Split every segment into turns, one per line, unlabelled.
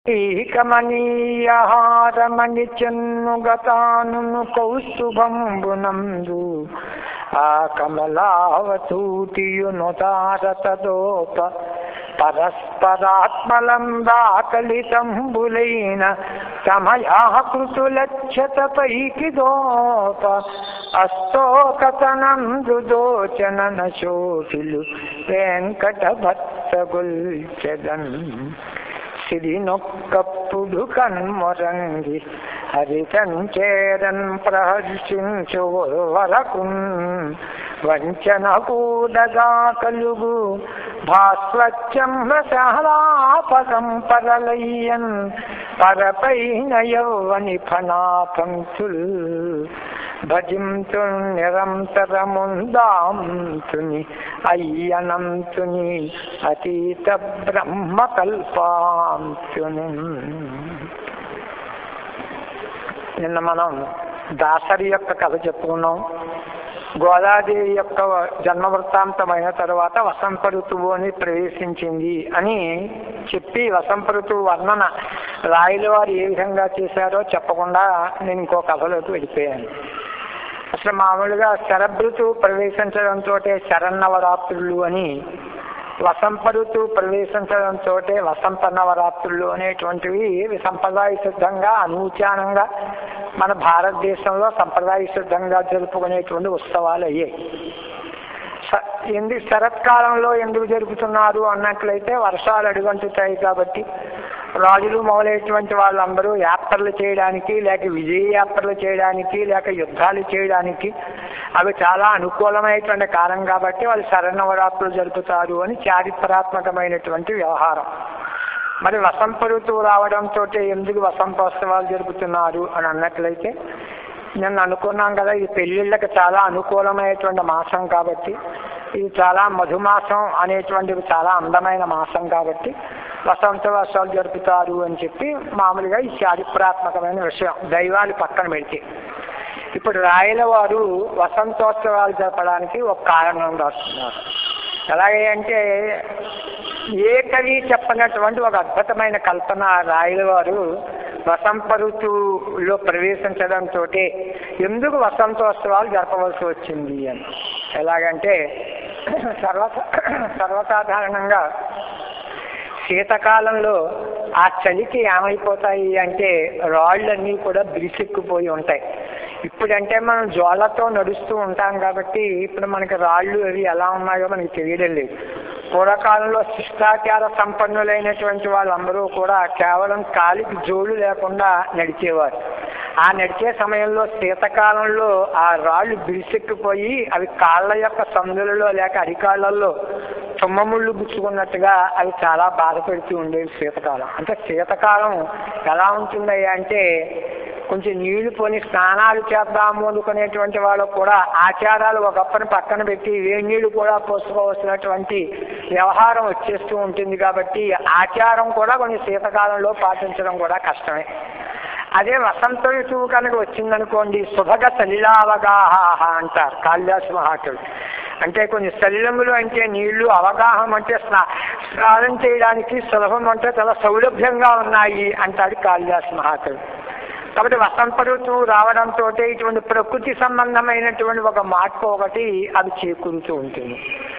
కమనీయహారమణి చెన్నుగతాను కౌస్తుభంబునందు ఆ కమలావతూతియునుతారతదోప పరస్పరాత్మలందాకలితంబులైన సమయాకృతులక్షత పైకి దోప అస్తోకతనందు దోచనన శోభిలు వెంకట భక్తగుల్చెదన్ సిరినొక్కప్పుడు కన్మొరంగి హరితంచేరన్ ప్రహర్షించు వరకు వంచన కూడగా కలుగు భాస్వచ్చంబ సహలాపదం పరలయ్యన్ పరపైన యౌవని ఫణాపంక్తుల్ భజింతు నిరంతరముందాంతుని అయ్యనంతుని అతీత బ్రహ్మ కల్పాంతుని నిన్న మనం దాసరి యొక్క కథ చెప్పుకున్నాం గోదాదేవి యొక్క జన్మ వృత్తాంతమైన తర్వాత వసంత ఋతువు అని ప్రవేశించింది అని చెప్పి వసంత ఋతువు వర్ణన రాయల వారు ఏ విధంగా చేశారో చెప్పకుండా నేను ఇంకో కథలోకి వెళ్ళిపోయాను అసలు మామూలుగా శరభృతువు ప్రవేశించడంతో శరన్నవరాత్రులు అని వసంత ఋతువు ప్రవేశించడంతో వసంత నవరాత్రులు అనేటువంటివి సంప్రదాయ సిద్ధంగా అనూచానంగా మన భారతదేశంలో సంప్రదాయ సిద్ధంగా జరుపుకునేటువంటి ఉత్సవాలు అయ్యాయి స- ఎందుకు శరత్కాలంలో ఎందుకు జరుపుతున్నారు అన్నట్లయితే వర్షాలు అడుగంటుతాయి కాబట్టి రాజులు మొదలైనటువంటి వాళ్ళందరూ యాత్రలు చేయడానికి లేక విజయ యాత్రలు చేయడానికి లేక యుద్ధాలు చేయడానికి అవి చాలా అనుకూలమైనటువంటి కాలం కాబట్టి వాళ్ళు శరణవరాత్రులు జరుపుతారు అని చారిత్రాత్మకమైనటువంటి వ్యవహారం మరి వసంత ఋతువు రావడంతో ఎందుకు వసంతోత్సవాలు జరుపుతున్నారు అని అన్నట్లయితే నేను అనుకున్నాం కదా ఈ పెళ్లిళ్ళకి చాలా అనుకూలమైనటువంటి మాసం కాబట్టి ఇది చాలా మధుమాసం అనేటువంటిది చాలా అందమైన మాసం కాబట్టి వసంతోత్సవాలు జరుపుతారు అని చెప్పి మామూలుగా ఈ చారిత్రాత్మకమైన విషయం దైవాలు పక్కన పెడితే ఇప్పుడు రాయల వారు వసంతోత్సవాలు జరపడానికి ఒక కారణం రాస్తున్నారు ఎలాగే అంటే ఏ కవి చెప్పనటువంటి ఒక అద్భుతమైన కల్పన రాయల వారు వసంత ఋతువులో ప్రవేశించడంతో ఎందుకు వసంతోత్సవాలు జరపవలసి వచ్చింది అని ఎలాగంటే సర్వ సర్వసాధారణంగా శీతకాలంలో ఆ చలికి ఏమైపోతాయి అంటే రాళ్ళన్నీ కూడా బిరిసెక్కిపోయి ఉంటాయి ఇప్పుడంటే మనం జోళ్ళతో నడుస్తూ ఉంటాం కాబట్టి ఇప్పుడు మనకి రాళ్ళు అవి ఎలా ఉన్నాయో మనకి తెలియడం లేదు పూర్వకాలంలో శిష్టాచార సంపన్నులైనటువంటి వాళ్ళందరూ కూడా కేవలం కాలికి జోళ్ళు లేకుండా నడిచేవారు ఆ నడిచే సమయంలో శీతకాలంలో ఆ రాళ్ళు బిరిసెక్కిపోయి అవి కాళ్ళ యొక్క సందులలో లేక అరికాళ్ళల్లో తుమ్మముళ్ళు గుచ్చుకున్నట్టుగా అవి చాలా బాధ పెడుతూ ఉండేవి శీతకాలం అంటే శీతకాలం ఎలా ఉంటుందయ్యా అంటే కొంచెం నీళ్లు పోని స్నానాలు చేద్దాము అనుకునేటువంటి వాళ్ళకు కూడా ఆచారాలు ఒకప్పని పక్కన పెట్టి వేడి నీళ్లు కూడా పోసుకోవాల్సినటువంటి వ్యవహారం వచ్చేస్తూ ఉంటుంది కాబట్టి ఆచారం కూడా కొంచెం శీతకాలంలో పాటించడం కూడా కష్టమే అదే వసంత ఋతువు కనుక వచ్చిందనుకోండి శుభగ సలిలావగాహ అంటారు కాళిదాసు మహాకవి అంటే కొన్ని సలిలములు అంటే నీళ్లు అవగాహం అంటే స్నా స్నానం చేయడానికి సులభం అంటే చాలా సౌలభ్యంగా ఉన్నాయి అంటాడు కాళిదాసు మహాకవి కాబట్టి వసంత ఋతువు రావడంతో ఇటువంటి ప్రకృతి సంబంధమైనటువంటి ఒక మార్పు ఒకటి అది చేకూరుతూ ఉంటుంది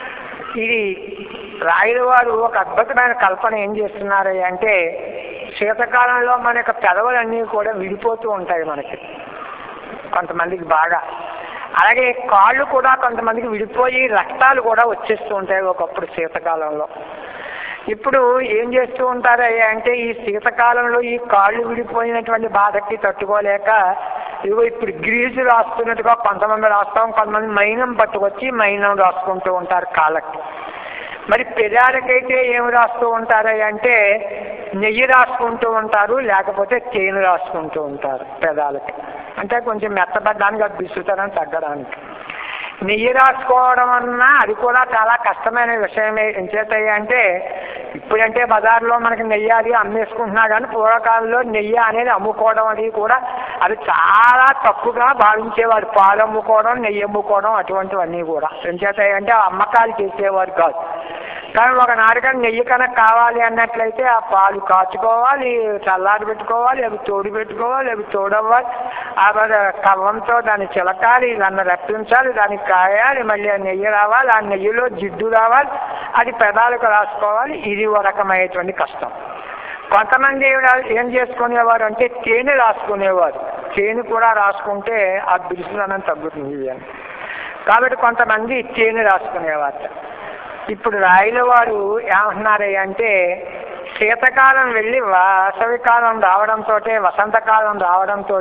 ఇది రాయుల వారు ఒక అద్భుతమైన కల్పన ఏం చేస్తున్నారు అంటే శీతకాలంలో మన యొక్క పెదవులన్నీ కూడా విడిపోతూ ఉంటాయి మనకి కొంతమందికి బాగా అలాగే కాళ్ళు కూడా కొంతమందికి విడిపోయి రక్తాలు కూడా వచ్చేస్తూ ఉంటాయి ఒకప్పుడు శీతకాలంలో ఇప్పుడు ఏం చేస్తూ ఉంటారు అయ్యా అంటే ఈ శీతకాలంలో ఈ కాళ్ళు విడిపోయినటువంటి బాధకి తట్టుకోలేక ఇదిగో ఇప్పుడు గ్రీజు రాస్తున్నట్టుగా కొంతమంది రాస్తాం కొంతమంది మైనం పట్టుకొచ్చి మైనం రాసుకుంటూ ఉంటారు కాళ్ళకి మరి పెదాలకైతే ఏమి రాస్తూ ఉంటారు అంటే నెయ్యి రాసుకుంటూ ఉంటారు లేకపోతే తేనె రాసుకుంటూ ఉంటారు పెదాలకి అంటే కొంచెం మెత్తబడ్డానికి అది బిసుతనం తగ్గడానికి నెయ్యి రాసుకోవడం అన్నా అది కూడా చాలా కష్టమైన విషయమే ఏం చేతాయి అంటే ఇప్పుడంటే బజార్లో మనకి నెయ్యి అది అమ్మేసుకుంటున్నా కానీ పూర్వకాలంలో నెయ్యి అనేది అమ్ముకోవడం అది కూడా అది చాలా తప్పుగా భావించేవారు పాలు అమ్ముకోవడం నెయ్యి అమ్ముకోవడం అటువంటివన్నీ కూడా ఏం చేతాయి అంటే అమ్మకాలు చేసేవారు కాదు కానీ ఒక నాలుగని నెయ్యి కనుక కావాలి అన్నట్లయితే ఆ పాలు కాచుకోవాలి చల్లారి పెట్టుకోవాలి అవి తోడు పెట్టుకోవాలి అవి తోడవ్వాలి ఆ తర్వాత కవ్వంతో దాన్ని చిలకాలి దాన్ని రప్పించాలి దానికి కాయాలి మళ్ళీ ఆ నెయ్యి రావాలి ఆ నెయ్యిలో జిడ్డు రావాలి అది పెదాలకు రాసుకోవాలి ఇది ఒక రకమైనటువంటి కష్టం కొంతమంది ఏం- ఏం చేసుకునేవారు అంటే తేనె రాసుకునేవారు తేనె కూడా రాసుకుంటే ఆ బిరుసుదనం తగ్గుతుంది అని కాబట్టి కొంతమంది తేనె రాసుకునేవారు ఇప్పుడు రాయల వారు ఏమంటున్నారయ్య అంటే శీతకాలం వెళ్ళి వేసవికాలం రావడంతో వసంతకాలం రావడంతో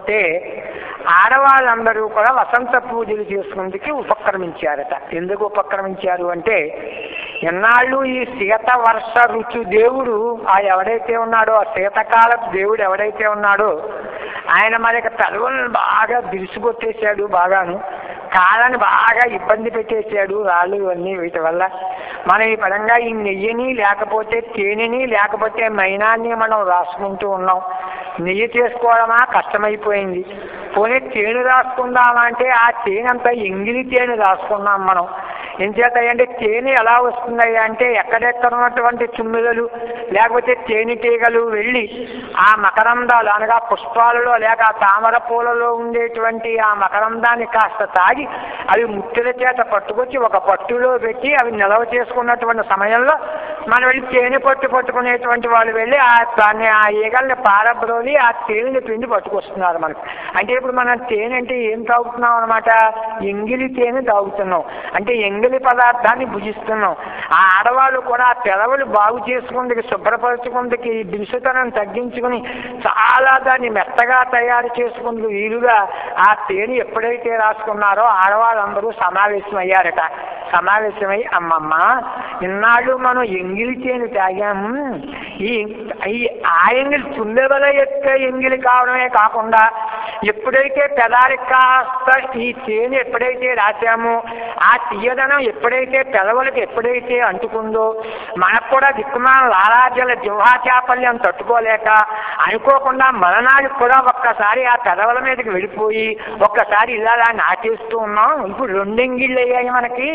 ఆడవాళ్ళందరూ కూడా వసంత పూజలు చేసుకుందుకు ఉపక్రమించారట ఎందుకు ఉపక్రమించారు అంటే ఎన్నాళ్ళు ఈ శీత వర్ష రుచు దేవుడు ఆ ఎవడైతే ఉన్నాడో ఆ శీతకాల దేవుడు ఎవడైతే ఉన్నాడో ఆయన మనకి తలువలను బాగా బిరుసుకొట్టేశాడు బాగాను కాళ్ళని బాగా ఇబ్బంది పెట్టేశాడు రాళ్ళు ఇవన్నీ వీటి వల్ల మనం ఈ పరంగా ఈ నెయ్యిని లేకపోతే తేనెని లేకపోతే మైనాన్ని మనం రాసుకుంటూ ఉన్నాం నెయ్యి చేసుకోవడమా కష్టమైపోయింది పోనీ తేనె రాసుకుందామా అంటే ఆ తేనె అంతా ఎంగిలి తేనె రాసుకున్నాం మనం ఎంచేత అంటే తేనె ఎలా వస్తున్నాయి అంటే ఎక్కడెక్కడ ఉన్నటువంటి చుమ్మిదలు లేకపోతే తేనెటీగలు వెళ్ళి ఆ మకరందాలు అనగా పుష్పాలలో లేక ఆ తామర పూలలో ఉండేటువంటి ఆ మకరందాన్ని కాస్త తాగి అవి ముట్టెల చేత పట్టుకొచ్చి ఒక పట్టులో పెట్టి అవి నిల్వ చేసుకున్నటువంటి సమయంలో మనం వెళ్ళి తేనె పట్టు పట్టుకునేటువంటి వాళ్ళు వెళ్ళి ఆ దాన్ని ఆ ఈగల్ని పారబ్రోలి ఆ తేనెని పిండి పట్టుకొస్తున్నారు మనకు అంటే ఇప్పుడు మనం తేనె అంటే ఏం తాగుతున్నాం అనమాట ఎంగిలి తేనె తాగుతున్నాం అంటే ఎంగిలి పదార్థాన్ని భుజిస్తున్నాం ఆ ఆడవాళ్ళు కూడా ఆ పెదవులు బాగు చేసుకుందుకు శుభ్రపరచుకుందుకు ఈ బిసుతనం తగ్గించుకుని చాలా దాన్ని మెత్తగా తయారు చేసుకుందుకు వీలుగా ఆ తేనె ఎప్పుడైతే రాసుకున్నారో ఆడవాళ్ళందరూ సమావేశమయ్యారట సమావేశమై అమ్మమ్మ ఇన్నాళ్ళు మనం ఎంగిలి తేనె తాగాము ఈ ఈ ఆ ఎంగిలి చుల్లెవల యొక్క ఎంగిలి కావడమే కాకుండా ఎప్పుడైతే పెదారికి కాస్త ఈ తేనె ఎప్పుడైతే రాశామో ఆ తీయదనం ఎప్పుడైతే పెదవులకు ఎప్పుడైతే అంటుకుందో మనకు కూడా దిక్కుమాల లాలాజల జిహ్వాచాపల్యం తట్టుకోలేక అనుకోకుండా మరణానికి కూడా ఒక్కసారి ఆ పెదవుల మీదకి వెళ్ళిపోయి ఒక్కసారి ఇలా నాటేస్తూ ఉన్నాం ఇప్పుడు రెండు ఎంగిళ్ళు అయ్యాయి మనకి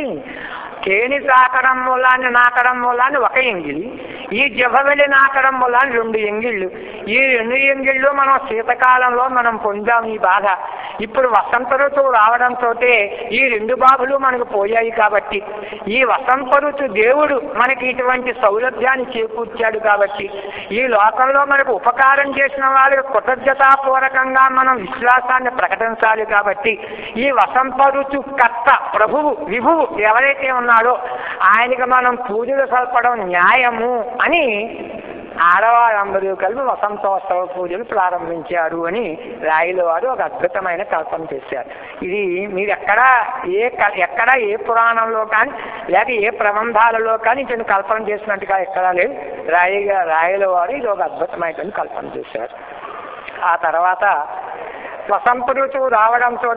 తేనె తాకడం మూలాన్ని నాకడం మూలాన్ని ఒక ఎంగిలి ఈ జిహ వెళ్ళి నాకడం మూలాన్ని రెండు ఎంగిళ్ళు ఈ రెండు ఎంగిళ్ళు మనం శీతకాలంలో మనం పొందాం ఈ బాధ ఇప్పుడు వసంత ఋతువు రావడంతో ఈ రెండు బాధలు మనకు పోయాయి కాబట్టి ఈ వసంత ఋతు దేవుడు మనకి ఇటువంటి సౌలభ్యాన్ని చేకూర్చాడు కాబట్టి ఈ లోకంలో మనకు ఉపకారం చేసిన వాళ్ళకి కృతజ్ఞతాపూర్వకంగా మనం విశ్వాసాన్ని ప్రకటించాలి కాబట్టి ఈ వసంత ఋతు కర్త ప్రభువు విభువు ఎవరైతే ఉన్నాడో ఆయనకి మనం పూజలు సల్పడం న్యాయము అని ఆడవాళ్ళందరూ కలిపి వసంతోత్సవ పూజలు ప్రారంభించారు అని రాయిల వారు ఒక అద్భుతమైన కల్పన చేశారు ఇది మీరు ఎక్కడ ఏ క- ఎక్కడ ఏ పురాణంలో కానీ లేక ఏ ప్రబంధాలలో కానీ ఇటువంటి కల్పన చేసినట్టుగా ఎక్కడా లేదు రాయిగా రాయల వారు ఇది ఒక అద్భుతమైనటువంటి కల్పన చేశారు ఆ తర్వాత వసంత ఋతువు రావడంతో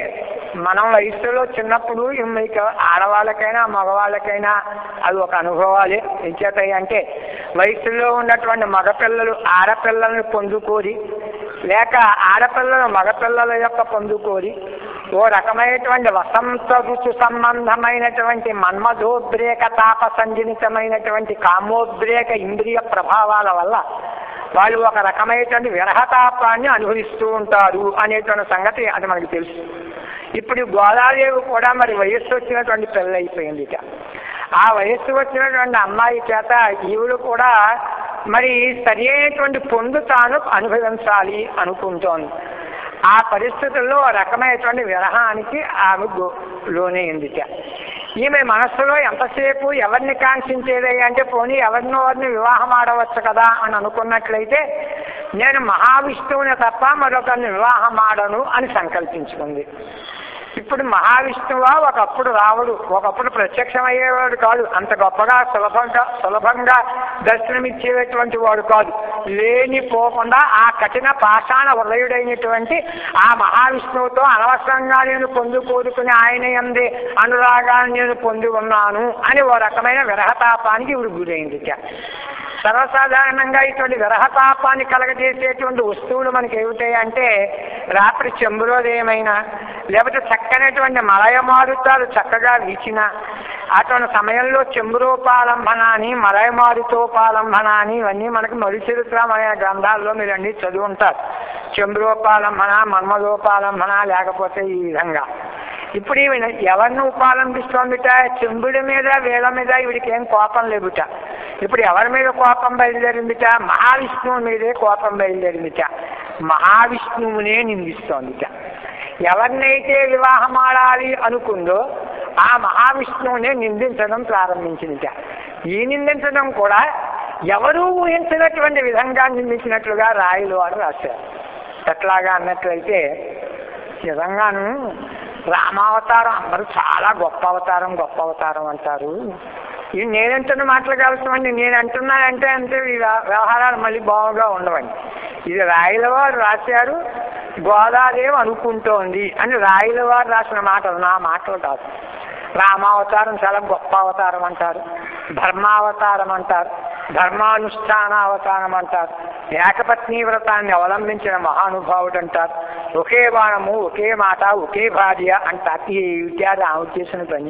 మనం వయసులో చిన్నప్పుడు మీకు ఆడవాళ్ళకైనా మగవాళ్ళకైనా అది ఒక అనుభవాలే ఎంచేతాయి అంటే వయసులో ఉన్నటువంటి మగపిల్లలు ఆడపిల్లల్ని పొందుకోరి లేక ఆడపిల్లలు మగపిల్లల యొక్క పొందుకోరి ఓ రకమైనటువంటి వసంత ఋతు సంబంధమైనటువంటి మన్మధోద్రేక తాప సంజనితమైనటువంటి కామోద్రేక ఇంద్రియ ప్రభావాల వల్ల వాళ్ళు ఒక రకమైనటువంటి విరహతాపాన్ని అనుభవిస్తూ ఉంటారు అనేటువంటి సంగతి అది మనకు తెలుసు ఇప్పుడు ఈ గోదాదేవి కూడా మరి వయస్సు వచ్చినటువంటి పిల్ల అయిపోయింది ఇక ఆ వయస్సు వచ్చినటువంటి అమ్మాయి చేత ఈవిడ కూడా మరి సరి అయినటువంటి పొందు తాను అనుభవించాలి అనుకుంటోంది ఆ పరిస్థితుల్లో ఒక రకమైనటువంటి విరహానికి ఆమె గో- లోనైందిట ఈమె మనస్సులో ఎంతసేపు ఎవరిని కాంక్షించేది అంటే పోనీ ఎవరినో వారిని వివాహం ఆడవచ్చు కదా అని అనుకున్నట్లయితే నేను మహావిష్ణువుని తప్ప మరొకరిని వివాహం ఆడను అని సంకల్పించుకుంది ఇప్పుడు మహావిష్ణువా ఒకప్పుడు రావుడు ఒకప్పుడు ప్రత్యక్షమయ్యేవాడు కాదు అంత గొప్పగా సులభంగా సులభంగా దర్శనమిచ్చేటువంటి వాడు కాదు లేనిపోకుండా ఆ కఠిన పాషాణ హృదయుడైనటువంటి ఆ మహావిష్ణువుతో అనవసరంగా నేను పొందు కోరుకుని ఆయన ఎందే అనురాగాన్ని నేను పొంది ఉన్నాను అని ఓ రకమైన విరహతాపానికి ఇవి గురైంది సర్వసాధారణంగా ఇటువంటి విరహతాపాన్ని కలగజేసేటువంటి వస్తువులు మనకి ఏమిటాయి అంటే రాత్రి చెంబులోదేమైనా లేకపోతే చక్కనటువంటి మలయమారుతాలు చక్కగా వీచిన అటువంటి సమయంలో చెంబురూపాలంబన అని మలయమారుతోపాలంబన అని ఇవన్నీ మనకి మరు చరిత్ర అనే గ్రంథాల్లో మీరు అన్ని చదివి ఉంటారు చెంబురూపాలంబన మన్మదోపాలంబన లేకపోతే ఈ విధంగా ఇప్పుడు ఈవిడ ఎవరిని ఉపాలంబిస్తోందిట చెంబుడి మీద వీళ్ళ మీద ఈవిడికి ఏం కోపం లేదుట ఇప్పుడు ఎవరి మీద కోపం బయలుదేరిందిట మహావిష్ణువు మీదే కోపం బయలుదేరిందిట మహావిష్ణువునే నిందిస్తోందిట ఎవరినైతే వివాహం ఆడాలి అనుకుందో ఆ మహావిష్ణువునే నిందించడం ప్రారంభించిందిట ఈ నిందించడం కూడా ఎవరూ ఊహించినటువంటి విధంగా నిందించినట్లుగా రాయలు వారు రాశారు ఎట్లాగా అన్నట్లయితే నిజంగాను రామావతారం అందరూ చాలా గొప్ప అవతారం గొప్ప అవతారం అంటారు ఇది నేనంటున్న మాటలు కలుస్తామండి నేను అంటున్నానంటే అంటే ఈ వ్యవ- వ్యవహారాలు మళ్ళీ బాగుగా ఉండవండి ఇది రాయల వారు రాశారు గోదాదేవి అనుకుంటోంది అని రాయల వారు రాసిన మాటలు నా మాటలు కాదు రామావతారం చాలా గొప్ప అవతారం అంటారు ధర్మావతారం అంటారు ధర్మానుష్ఠాన అవతారం అంటారు ఏకపత్ని వ్రతాన్ని అవలంబించిన మహానుభావుడు అంటారు ఒకే బాణము ఒకే మాట ఒకే భార్య అంటారు ఈ ఇత్యాది ఆమె చేసిన పని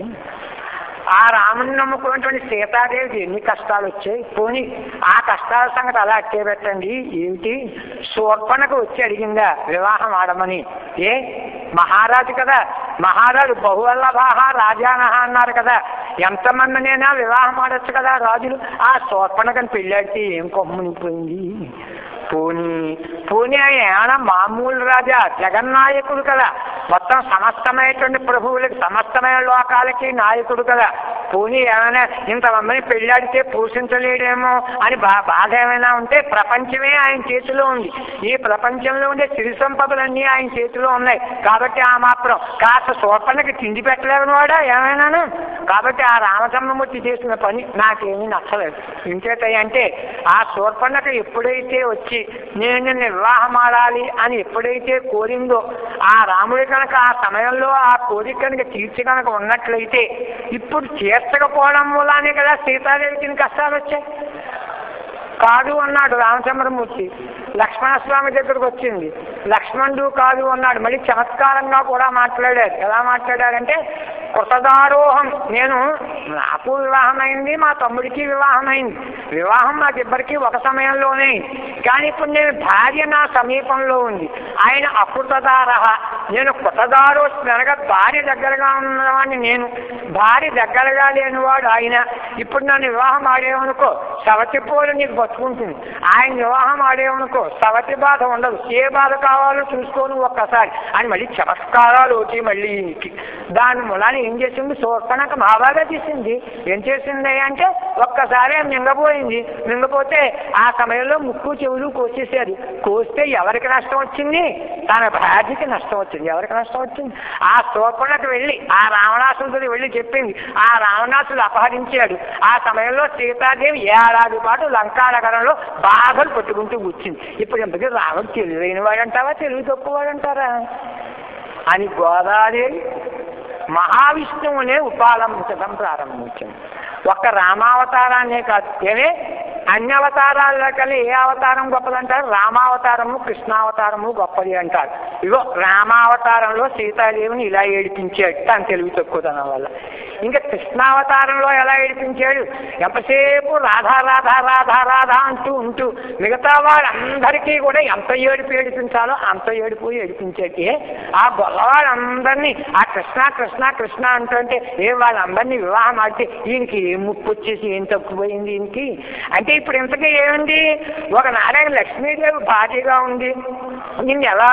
ఆ రాముని నమ్ముకున్నటువంటి సీతాదేవికి ఎన్ని కష్టాలు వచ్చాయి పోని ఆ కష్టాల సంగతి అలా అట్టే పెట్టండి ఏమిటి శూర్పణకు వచ్చి అడిగిందా వివాహం ఆడమని ఏ మహారాజు కదా మహారాజు బహువల్లభాహ రాజానహ అన్నారు కదా ఎంతమందినైనా వివాహం ఆడొచ్చు కదా రాజులు ఆ శూర్పణకని పెళ్ళాడితే ఏం కొమ్మునిపోయింది పోనీ పోనీ ఆయన ఏమైనా మామూలు రాజా జగన్నాయకుడు కదా మొత్తం సమస్తమైనటువంటి ప్రభువులకి సమస్తమైన లోకాలకి నాయకుడు కదా పోనీ ఏమైనా ఇంతమందిని పెళ్ళాడితే పోషించలేడేమో అని బా బాధ ఏమైనా ఉంటే ప్రపంచమే ఆయన చేతిలో ఉంది ఈ ప్రపంచంలో ఉండే సిరి సంపదలన్నీ ఆయన చేతిలో ఉన్నాయి కాబట్టి ఆ మాత్రం కాస్త శోపనకి తిండి పెట్టలేని వాడా ఏమైనాను కాబట్టి ఆ రామచంద్రమూర్తి చేసిన పని నాకేమీ నచ్చలేదు ఇంకేతాయి అంటే ఆ శూర్పణకు ఎప్పుడైతే వచ్చి నేను నిన్ను వివాహం ఆడాలి అని ఎప్పుడైతే కోరిందో ఆ రాముడి కనుక ఆ సమయంలో ఆ కోరిక కనుక తీర్చి కనుక ఉన్నట్లయితే ఇప్పుడు తీర్చకపోవడం మూలానే కదా సీతాదేవికి ఇన్ని కష్టాలు వచ్చాయి కాదు అన్నాడు రామచంద్రమూర్తి లక్ష్మణస్వామి దగ్గరకు వచ్చింది లక్ష్మణుడు కాదు అన్నాడు మళ్ళీ చమత్కారంగా కూడా మాట్లాడారు ఎలా మాట్లాడారంటే కృతదారోహం నేను నాకు వివాహం అయింది మా తమ్ముడికి వివాహం అయింది వివాహం మాకిద్దరికి ఒక సమయంలోనే అయింది. కానీ ఇప్పుడు నేను భార్య నా సమీపంలో ఉంది ఆయన అకృతదారహ నేను కృతదారో అనగా భార్య దగ్గరగా ఉన్నవాడిని నేను భార్య దగ్గరగా లేనివాడు ఆయన ఇప్పుడు నన్ను వివాహం ఆడేవనుకో సవతి పోలు నీకు బతుకుంటుంది ఆయన వివాహం ఆడేవనుకో సవతి బాధ ఉండదు ఏ బాధ కావాలో చూసుకోను ఒక్కసారి అని మళ్ళీ చమత్కారాలు వచ్చి మళ్ళీ ఈయనకి దాని మూలాన్ని ఏం చేసింది శోర్పణక బాగా చేసింది ఏం చేసింది అంటే ఒక్కసారి ఆమె మింగపోయింది మింగపోతే ఆ సమయంలో ముక్కు చెవులు కోసేసారు కోస్తే ఎవరికి నష్టం వచ్చింది తన భార్యకి నష్టం వచ్చింది ఎవరికి నష్టం వచ్చింది ఆ శోర్పణకు వెళ్ళి ఆ రావణాసురుడు వెళ్ళి చెప్పింది ఆ రావణాసుడు అపహరించాడు ఆ సమయంలో సీతాదేవి ఏడాది పాటు లంకానగరంలో బాధలు పట్టుకుంటూ కూర్చుంది ఇప్పుడు ఇంతకీ రాముడు తెలివైన వాడంటావా తెలివి తక్కువ వాడంటారా అని గోదాదేవి మహావిష్ణువునే ఉపాలంబించడం ప్రారంభించింది ఒక్క రామావతారాన్నే కాదు ఏమే అన్ని అవతారాల్లో కల్లా ఏ అవతారం గొప్పదంటారు రామావతారము కృష్ణావతారము గొప్పది అంటారు ఇగో రామావతారంలో సీతాదేవిని ఇలా ఏడిపించాడు తన తెలివి తక్కువతనం వల్ల ఇంకా కృష్ణావతారంలో ఎలా ఏడిపించాడు ఎంతసేపు రాధా రాధా రాధా రాధా అంటూ ఉంటూ మిగతా వాళ్ళందరికీ కూడా ఎంత ఏడుపు ఏడిపించాలో అంత ఏడుపు ఏడిపించేది ఆ గొల్లవాళ్ళందరినీ ఆ కృష్ణ కృష్ణ కృష్ణ అంటుంటే ఏ వాళ్ళందరినీ వివాహం ఆడితే ఈయనకి ఏం ముప్పు వచ్చేసి ఏం తక్కువైంది ఈయనకి అంటే ఇప్పుడు ఇంతకీ ఏముంది ఒక నారాయణ లక్ష్మీదేవి భార్యగా ఉంది నిన్ను ఎలా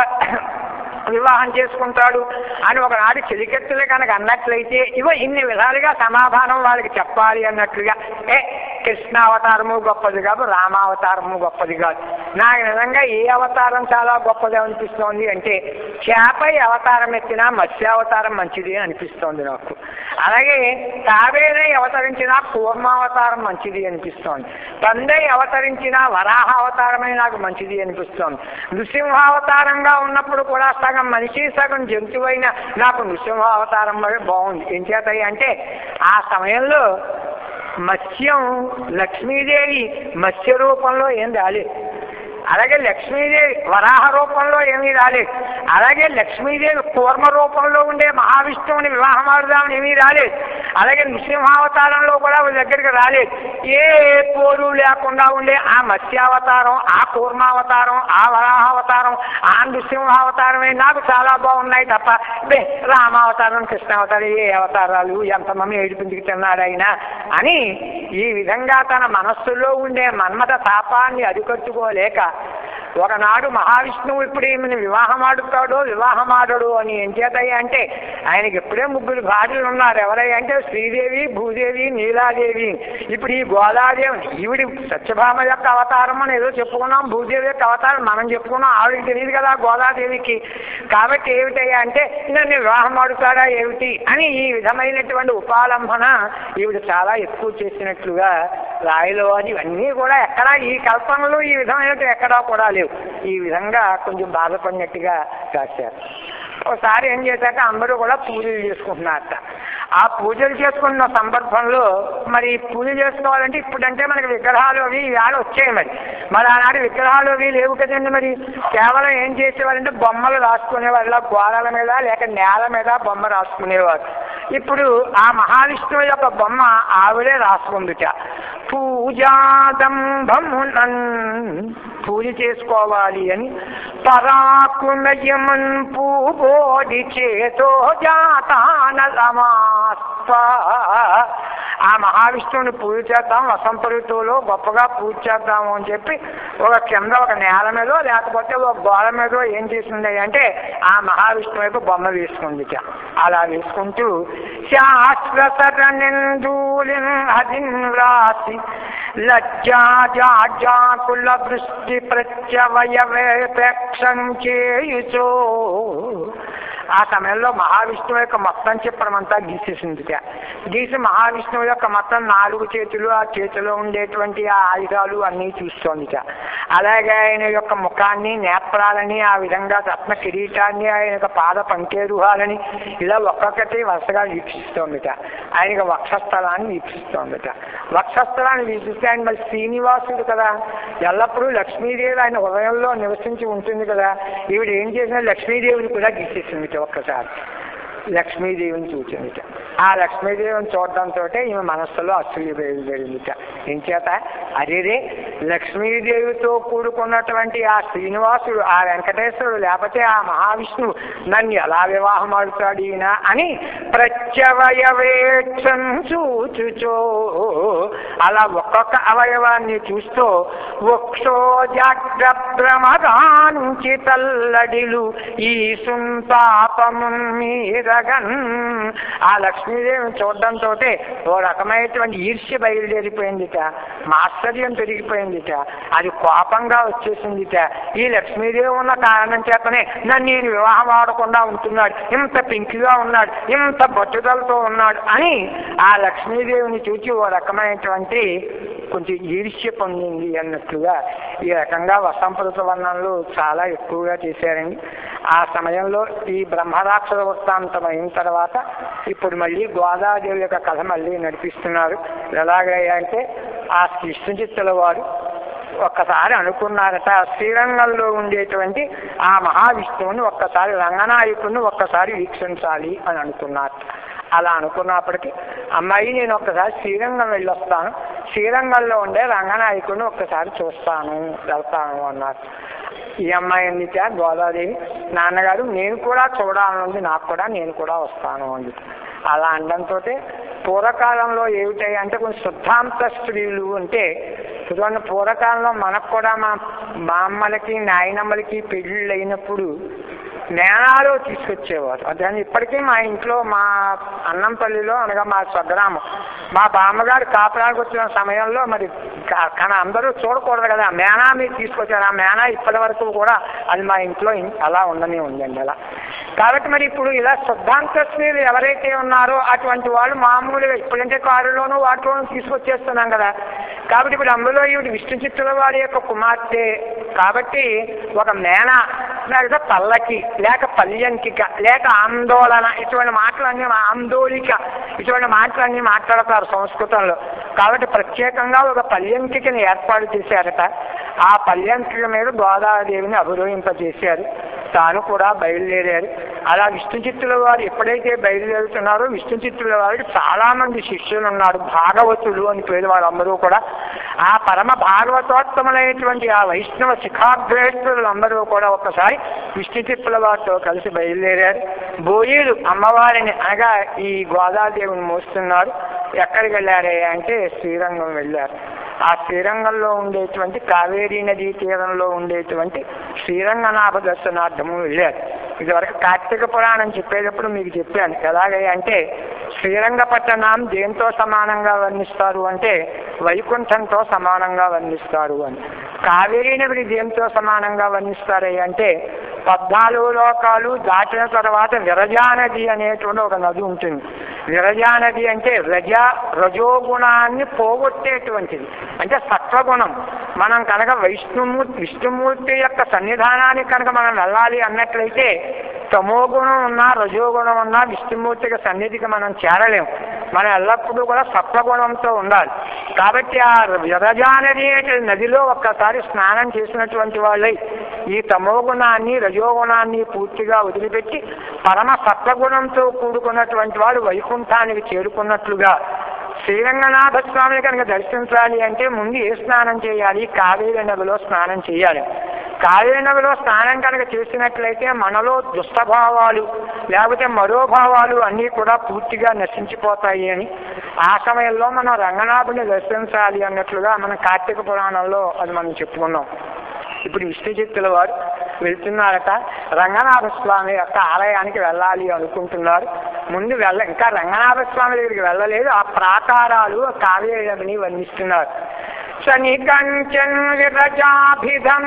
వివాహం చేసుకుంటాడు అని ఒకనాడు చెలికెత్తులు కనుక అన్నట్లయితే ఇవో ఇన్ని విధాలుగా సమాధానం వాళ్ళకి చెప్పాలి అన్నట్లుగా ఏ కృష్ణావతారము గొప్పది కాదు రామావతారము గొప్పది కాదు నాకు నిజంగా ఏ అవతారం చాలా గొప్పది అనిపిస్తోంది అంటే చేపై అవతారం ఎత్తినా మత్స్యావతారం మంచిది అనిపిస్తోంది నాకు అలాగే తాబేలై అవతరించిన కూర్మావతారం మంచిది అనిపిస్తోంది తందై అవతరించిన వరాహ అవతారమే నాకు మంచిది అనిపిస్తోంది నృసింహావతారంగా ఉన్నప్పుడు కూడా సగం మనిషి సగం జంతువైన నాకు నృసింహావతారం వల్ల బాగుంది ఏం చేతాయి అంటే ఆ సమయంలో మత్స్యం లక్ష్మీదేవి మత్స్య రూపంలో ఏం రాలేదు అలాగే లక్ష్మీదేవి వరాహ రూపంలో ఏమీ రాలేదు అలాగే లక్ష్మీదేవి కూర్మ రూపంలో ఉండే మహావిష్ణువుని వివాహం ఆడుదామని ఏమీ రాలేదు అలాగే నృసింహావతారంలో కూడా వాళ్ళ దగ్గరికి రాలేదు ఏ పోరు లేకుండా ఉండే ఆ మత్స్యావతారం ఆ కూర్మావతారం ఆ వరాహావతారం ఆ నృసింహావతారమే నాకు చాలా బాగున్నాయి తప్ప బే రామావతారం కృష్ణావతారం ఏ అవతారాలు ఎంతమంది ఏడిపించుకు తిన్నాడు ఆయన అని ఈ విధంగా తన మనస్సులో ఉండే మన్మథ తాపాన్ని అరికట్టుకోలేక ఒకనాడు మహావిష్ణువు ఇప్పుడు ఈమెను వివాహం ఆడుతాడో వివాహం ఆడడు అని ఏం చేతయ్యా అంటే ఆయనకి ఎప్పుడే ముగ్గురు భార్యలు ఉన్నారు ఎవరయ్యా అంటే శ్రీదేవి భూదేవి నీలాదేవి ఇప్పుడు ఈ గోదాదేవి ఈవిడి సత్యభామ యొక్క అవతారం అని ఏదో చెప్పుకున్నాం భూదేవి యొక్క అవతారం మనం చెప్పుకున్నాం ఆవిడకి తెలియదు కదా గోదాదేవికి కాబట్టి ఏమిటయ్యా అంటే నన్ను వివాహం ఆడుతాడా ఏమిటి అని ఈ విధమైనటువంటి ఉపాలంబన ఈవిడ చాలా ఎక్కువ చేసినట్లుగా రాయిలో అని ఇవన్నీ కూడా ఎక్కడా ఈ కల్పనలు ఈ విధమైనవి ఎక్కడా కూడా లేవు ఈ విధంగా కొంచెం బాధపడినట్టుగా రాశారు ఒకసారి ఏం చేశాక అందరూ కూడా పూజలు చేసుకుంటున్నారట ఆ పూజలు చేసుకున్న సందర్భంలో మరి పూజ చేసుకోవాలంటే ఇప్పుడంటే మనకి విగ్రహాలు అవి ఇవాళ వచ్చాయి మరి మరి ఆనాడు విగ్రహాలు అవి లేవు కదండి మరి కేవలం ఏం చేసేవారంటే బొమ్మలు రాసుకునేవారు ఇలా గోడల మీద లేక నేల మీద బొమ్మ రాసుకునేవారు ఇప్పుడు ఆ మహావిష్ణువు యొక్క బొమ్మ ఆవిడే రాసుకుందిట పూజాదంభమునన్ పూజ చేసుకోవాలి అని పరాకునయమన్ పూబోడి చేతో జాతానలమాస్ప ఆ మహావిష్ణువుని పూజ చేద్దాం వసంత ఋతువులో గొప్పగా పూజ చేద్దాము అని చెప్పి ఒక కింద ఒక నేల మీదో లేకపోతే ఒక గోడ మీదో ఏం చేసింది అంటే ఆ మహావిష్ణువు యొక్క బొమ్మ వేసుకుంది అలా వేసుకుంటూ శాశ్వత నిందూలిన్ హరిన్ వ్రాసి లజ్జాజాకుల దృష్టి ప్రత్యవయవేపేక్షం చేయుచో ఆ సమయంలో మహావిష్ణువు యొక్క మొత్తం చిత్రమంతా గీసేసింది గీసి మహావిష్ణువు యొక్క మొత్తం నాలుగు చేతులు ఆ చేతిలో ఉండేటువంటి ఆ ఆయుధాలు అన్నీ చూస్తోంది అలాగే ఆయన యొక్క ముఖాన్ని నేత్రాలని ఆ విధంగా రత్న కిరీటాన్ని ఆయన యొక్క పాద పంకేరుహాలని ఇలా ఒక్కొక్కటి వరుసగా వీక్షిస్తోందిట ఆయన వక్షస్థలాన్ని వీక్షిస్తోందిట వక్షస్థలాన్ని వీక్షిస్తే ఆయన మరి శ్రీనివాసుడు కదా ఎల్లప్పుడూ లక్ష్మీదేవి ఆయన హృదయంలో నివసించి ఉంటుంది కదా ఈవిడ ఏం చేసినా లక్ష్మీదేవిని కూడా గీసేసింది ఒక్కసారి లక్ష్మీదేవిని చూసిందిట ఆ లక్ష్మీదేవిని చూడడంతో ఈమె మనస్సులో అసూయ బయలుదేరిందిట ఏం చేత అదేదే లక్ష్మీదేవితో కూడుకున్నటువంటి ఆ శ్రీనివాసుడు ఆ వెంకటేశ్వరుడు లేకపోతే ఆ మహావిష్ణువు నన్ను ఎలా వివాహం ఆడుతాడు ఈయన అని ప్రత్యవయవేక్షం చూచుచో అలా ఒక్కొక్క అవయవాన్ని చూస్తూ వక్షోజాగ్రభ్రమరాంచి తల్లడిలు ఈ సుంతాపము మీరగన్ ఆ లక్ష్మీదేవిని చూడడంతో ఓ రకమైనటువంటి ఈర్ష్య బయలుదేరిపోయిందిట మాశ్చర్యం పెరిగిపోయిందిట అది కోపంగా వచ్చేసిందిట ఈ లక్ష్మీదేవి ఉన్న కారణం చేతనే నన్ను నేను వివాహం ఆడకుండా ఉంటున్నాడు ఇంత పింకిగా ఉన్నాడు ఇంత బట్టుదలతో ఉన్నాడు అని ఆ లక్ష్మీదేవిని చూచి ఓ రకమైనటువంటి కొంచెం ఈర్ష్య పొందింది అన్నట్లుగా ఈ రకంగా వసంపృత వర్ణనలు చాలా ఎక్కువగా చేశారండి ఆ సమయంలో ఈ బ్రహ్మరాక్షస వృత్తాంతం అయిన తర్వాత ఇప్పుడు మళ్ళీ గోదాదేవి యొక్క కథ మళ్ళీ నడిపిస్తున్నారు ఎలాగే అంటే ఆ కృష్ణచిత్తుల వారు ఒక్కసారి అనుకున్నారట శ్రీరంగంలో ఉండేటువంటి ఆ మహావిష్ణువుని ఒక్కసారి రంగనాయకుడిని ఒక్కసారి వీక్షించాలి అని అనుకున్నారు అలా అనుకున్నప్పటికీ అమ్మాయి నేను ఒక్కసారి శ్రీరంగం వెళ్ళొస్తాను శ్రీరంగంలో ఉండే రంగనాయకుడిని ఒక్కసారి చూస్తాను వెళ్తాను అన్నారు ఈ అమ్మాయి ఎందుక గోదాదేవి నాన్నగారు నేను కూడా చూడాలనుంది నాకు కూడా నేను కూడా వస్తాను అంది అలా అనడంతో పూర్వకాలంలో ఏమిటాయి అంటే కొంచెం శుద్ధాంత స్త్రీలు అంటే చూడండి పూర్వకాలంలో మనకు కూడా మా బామ్మలకి నాయనమ్మలకి పెళ్ళిళ్ళు అయినప్పుడు నేనాలు తీసుకొచ్చేవారు అదని ఇప్పటికీ మా ఇంట్లో మా అన్నంపల్లిలో అనగా మా స్వగ్రామం మా బామ్మగారు కాపురానికి వచ్చిన సమయంలో మరి కా- కానీ అందరూ చూడకూడదు కదా మేనా మీరు తీసుకొచ్చారు ఆ మేనా ఇప్పటి వరకు కూడా అది మా ఇంట్లో ఇం- అలా ఉండనే ఉందండి అలా కాబట్టి మరి ఇప్పుడు ఇలా శుద్ధాంత స్త్రీలు ఎవరైతే ఉన్నారో అటువంటి వాళ్ళు మామూలుగా ఇప్పుడంటే కారులోనూ వాటిలోనూ తీసుకొచ్చేస్తున్నాం కదా కాబట్టి ఇప్పుడు అందులో ఈవిడ విష్ణు చిత్తుల వారి యొక్క కుమార్తె కాబట్టి ఒక మేన ఏమంటున్నారు కదా పల్లకి లేక పల్యంకిక లేక ఆందోళన ఇటువంటి మాటలన్నీ మా- ఆందోళిక ఇటువంటి మాటలన్నీ మాట్లాడతారు సంస్కృతంలో కాబట్టి ప్రత్యేకంగా ఒక పల్యంకికని ఏర్పాటు చేశారట ఆ పల్యంకిక మీద గోదాదేవిని అభిరోహింపజేశారు తాను కూడా బయలుదేరారు అలా విష్ణు చిత్తుల వారు ఎప్పుడైతే బయలుదేరుతున్నారో విష్ణు చిత్తుల వారికి చాలా మంది శిష్యులు ఉన్నారు భాగవతులు అని పేరు వాళ్ళందరూ కూడా ఆ పరమ భాగవతోత్తములైనటువంటి ఆ వైష్ణవ శిఖాగ్రేష్ఠులందరూ కూడా ఒకసారి విష్ణు చిత్తుల వారితో కలిసి బయలుదేరారు బోయిలు అమ్మవారిని అనగా ఈ గోదాదేవిని మోస్తున్నారు ఎక్కడికి వెళ్ళారే అంటే శ్రీరంగం వెళ్ళారు ఆ శ్రీరంగంలో ఉండేటువంటి కావేరీ నదీ తీరంలో ఉండేటువంటి శ్రీరంగనాభ దర్శనార్థము వెళ్ళారు ఇదివరకు కార్తీక పురాణం చెప్పేటప్పుడు మీకు చెప్పాను ఎలాగే అంటే శ్రీరంగపట్టణం దేంతో సమానంగా వర్ణిస్తారు అంటే వైకుంఠంతో సమానంగా వర్ణిస్తారు అని కావేరీ నదిని దేంతో సమానంగా వర్ణిస్తారు అంటే పద్నాలుగు లోకాలు దాటిన తర్వాత విరజా నది అనేటువంటి ఒక నది ఉంటుంది విరజా నది అంటే రజ రజోగుణాన్ని పోగొట్టేటువంటిది అంటే సత్వగుణం మనం కనుక విష్ణుమూర్తి విష్ణుమూర్తి యొక్క సన్నిధానానికి కనుక మనం వెళ్ళాలి అన్నట్లయితే తమో గుణం ఉన్నా రజోగుణం ఉన్నా విష్ణుమూర్తికి సన్నిధికి మనం చేరలేం మనం ఎల్లప్పుడూ కూడా సత్వగుణంతో ఉండాలి కాబట్టి ఆ విరజా నది అనే నదిలో ఒక్కసారి స్నానం చేసినటువంటి వాళ్ళై ఈ తమో గుణాన్ని రజోగుణాన్ని పూర్తిగా వదిలిపెట్టి పరమ సత్వగుణంతో కూడుకున్నటువంటి వాడు వైకుంఠానికి చేరుకున్నట్లుగా శ్రీరంగనాథ స్వామిని కనుక దర్శించాలి అంటే ముందు ఏ స్నానం చేయాలి కావేరి నదిలో స్నానం చేయాలి కావేరి నదిలో స్నానం కనుక చేసినట్లయితే మనలో దుష్టభావాలు లేకపోతే మరోభావాలు అన్నీ కూడా పూర్తిగా నశించిపోతాయి అని ఆ సమయంలో మనం రంగనాథుని దర్శించాలి అన్నట్లుగా మన కార్తీక పురాణంలో అది మనం చెప్పుకున్నాం ఇప్పుడు విష్ణుచిత్తుల వారు వెళ్తున్నారట రంగనాథ స్వామి యొక్క ఆలయానికి వెళ్ళాలి అనుకుంటున్నారు ముందు వెళ్ళ ఇంకా రంగనాథ స్వామి దగ్గరికి వెళ్ళలేదు ఆ ప్రాకారాలు కావ్యని వర్ణిస్తున్నారు శని కంచన్ విరజాభిధం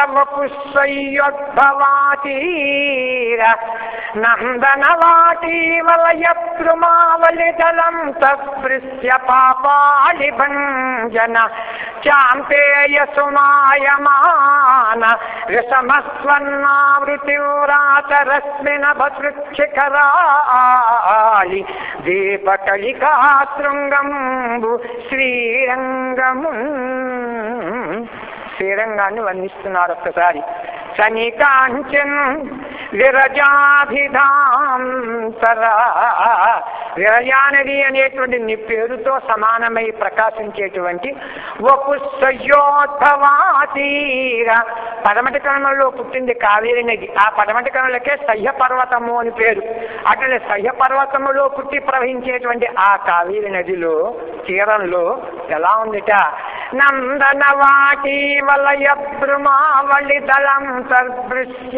సర్వపుష్పయోద్భవాతీర నందన వాటీ వలయ ద్రుమావళిదలం తస్పృశ్య పాపాళి భంజన చాంపేయ సుమాయమాన విషమస్వన్నావృతివ్రాతరశ్మిన భృక్షిఖరాళి దీపకళికా శృంగంబు శ్రీరంగము శ్రీరంగాన్ని వర్ణిస్తున్నారు ఒక్కసారి సనికాంచన్ విరజాభిధాంతర విరజానది అనేటువంటి నీ పేరుతో సమానమై ప్రకాశించేటువంటి వపుస్సయోద్భవాతీర పడమటి కణంలో పుట్టింది కావేరి నది ఆ పడమటి కణంలోకే సహ్య పర్వతము అని పేరు అట్లా సహ్య పర్వతములో పుట్టి ప్రవహించేటువంటి ఆ కావేరి నదిలో తీరంలో ఎలా ఉందిట నందన వాటి వలయ బ్రుమావళి దళం సదృశ్య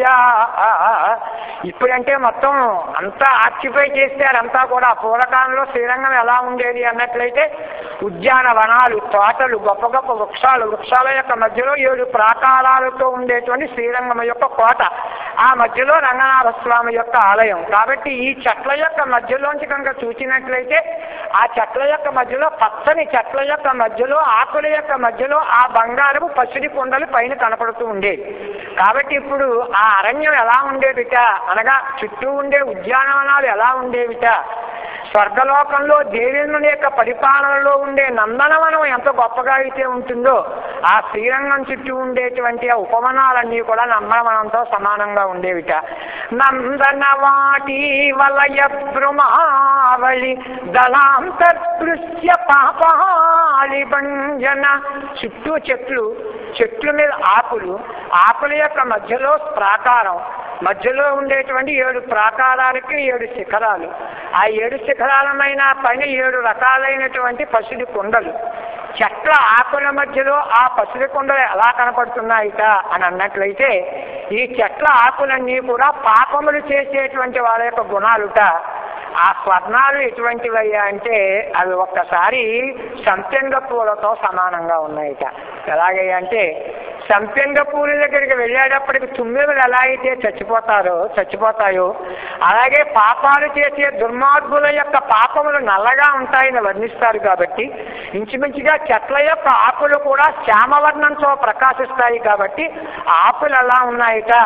ఇప్పుడంటే మొత్తం అంతా ఆక్యుపై చేశారు అంతా కూడా పూర్వకాలంలో శ్రీరంగం ఎలా ఉండేది అన్నట్లయితే ఉద్యానవనాలు తోటలు గొప్ప గొప్ప వృక్షాలు వృక్షాల యొక్క మధ్యలో ఏడు ప్రాకారాలతో ఉండేటువంటి శ్రీరంగం యొక్క కోట ఆ మధ్యలో రంగనాథ స్వామి యొక్క ఆలయం కాబట్టి ఈ చెట్ల యొక్క మధ్యలోంచి కనుక చూసినట్లయితే ఆ చెట్ల యొక్క మధ్యలో పచ్చని చెట్ల యొక్క మధ్యలో ఆకుల యొక్క మధ్యలో ఆ బంగారపు పసిడి కొండలు పైన కనపడుతూ ఉండేవి కాబట్టి ఇప్పుడు ఆ అరణ్యం ఎలా ఉండేవిట అనగా చుట్టూ ఉండే ఉద్యానవనాలు ఎలా ఉండేవిట స్వర్గలోకంలో దేవేంద్రుని యొక్క పరిపాలనలో ఉండే నందనవనం ఎంత గొప్పగా అయితే ఉంటుందో ఆ శ్రీరంగం చుట్టూ ఉండేటువంటి ఆ ఉపవనాలన్నీ కూడా నందనవనంతో సమానంగా ఉండేవిట నందన వాటి వలయ భ్రుమావళి దళాంతర్దృశ్య పాపాలి భంజన చుట్టూ చెట్లు చెట్ల మీద ఆకులు ఆకుల యొక్క మధ్యలో ప్రాకారం మధ్యలో ఉండేటువంటి ఏడు ప్రాకారాలకి ఏడు శిఖరాలు ఆ ఏడు శిఖరాలమైన పైన ఏడు రకాలైనటువంటి పసిడి కుండలు చెట్ల ఆకుల మధ్యలో ఆ పసిడి కుండలు ఎలా కనపడుతున్నాయిట అని అన్నట్లయితే ఈ చెట్ల ఆకులన్నీ కూడా పాపములు చేసేటువంటి వాళ్ళ యొక్క గుణాలుట ఆ స్వర్ణాలు ఎటువంటివయ్యా అంటే అవి ఒక్కసారి సంపెంగ పూలతో సమానంగా ఉన్నాయిట ఎలాగయ్యా అంటే సంపెంగ పూల దగ్గరికి వెళ్ళేటప్పటికి తుమ్మెదలు ఎలా అయితే చచ్చిపోతారో చచ్చిపోతాయో అలాగే పాపాలు చేసే దుర్మార్గుల యొక్క పాపములు నల్లగా ఉంటాయని వర్ణిస్తారు కాబట్టి ఇంచుమించుగా చెట్ల యొక్క ఆకులు కూడా శ్యామవర్ణంతో ప్రకాశిస్తాయి కాబట్టి ఆకులు ఎలా ఉన్నాయిట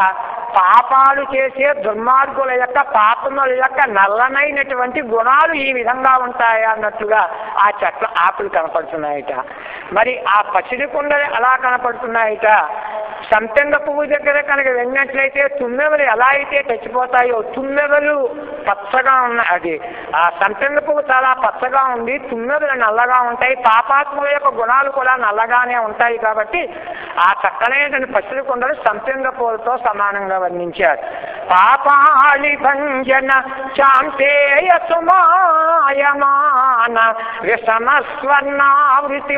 పాపాలు చేసే దుర్మార్గుల యొక్క పాపముల యొక్క నల్లనైనటువంటి గుణాలు ఈ విధంగా ఉంటాయి అన్నట్లుగా ఆ చెట్ల ఆకులు కనపడుతున్నాయట మరి ఆ పసిడి కుండలు ఎలా కనపడుతున్నాయట సంపెంగ పువ్వు దగ్గర కనుక వెళ్ళినట్లయితే తుమ్మెవలు ఎలా అయితే చచ్చిపోతాయో తుమ్మెవలు పచ్చగా ఉన్నాయి అది ఆ సంపెంగ పువ్వు చాలా పచ్చగా ఉంది తుమ్మెవలు నల్లగా ఉంటాయి పాపాత్ముల యొక్క గుణాలు కూడా నల్లగానే ఉంటాయి కాబట్టి ఆ చక్కనైన పసిడి కుండలు సంపెంగ పువ్వులతో సమానంగా వర్ణించారు పాపాళి భంజన చాంతేయ సుమాయమాన విషమస్వర్ణావృతి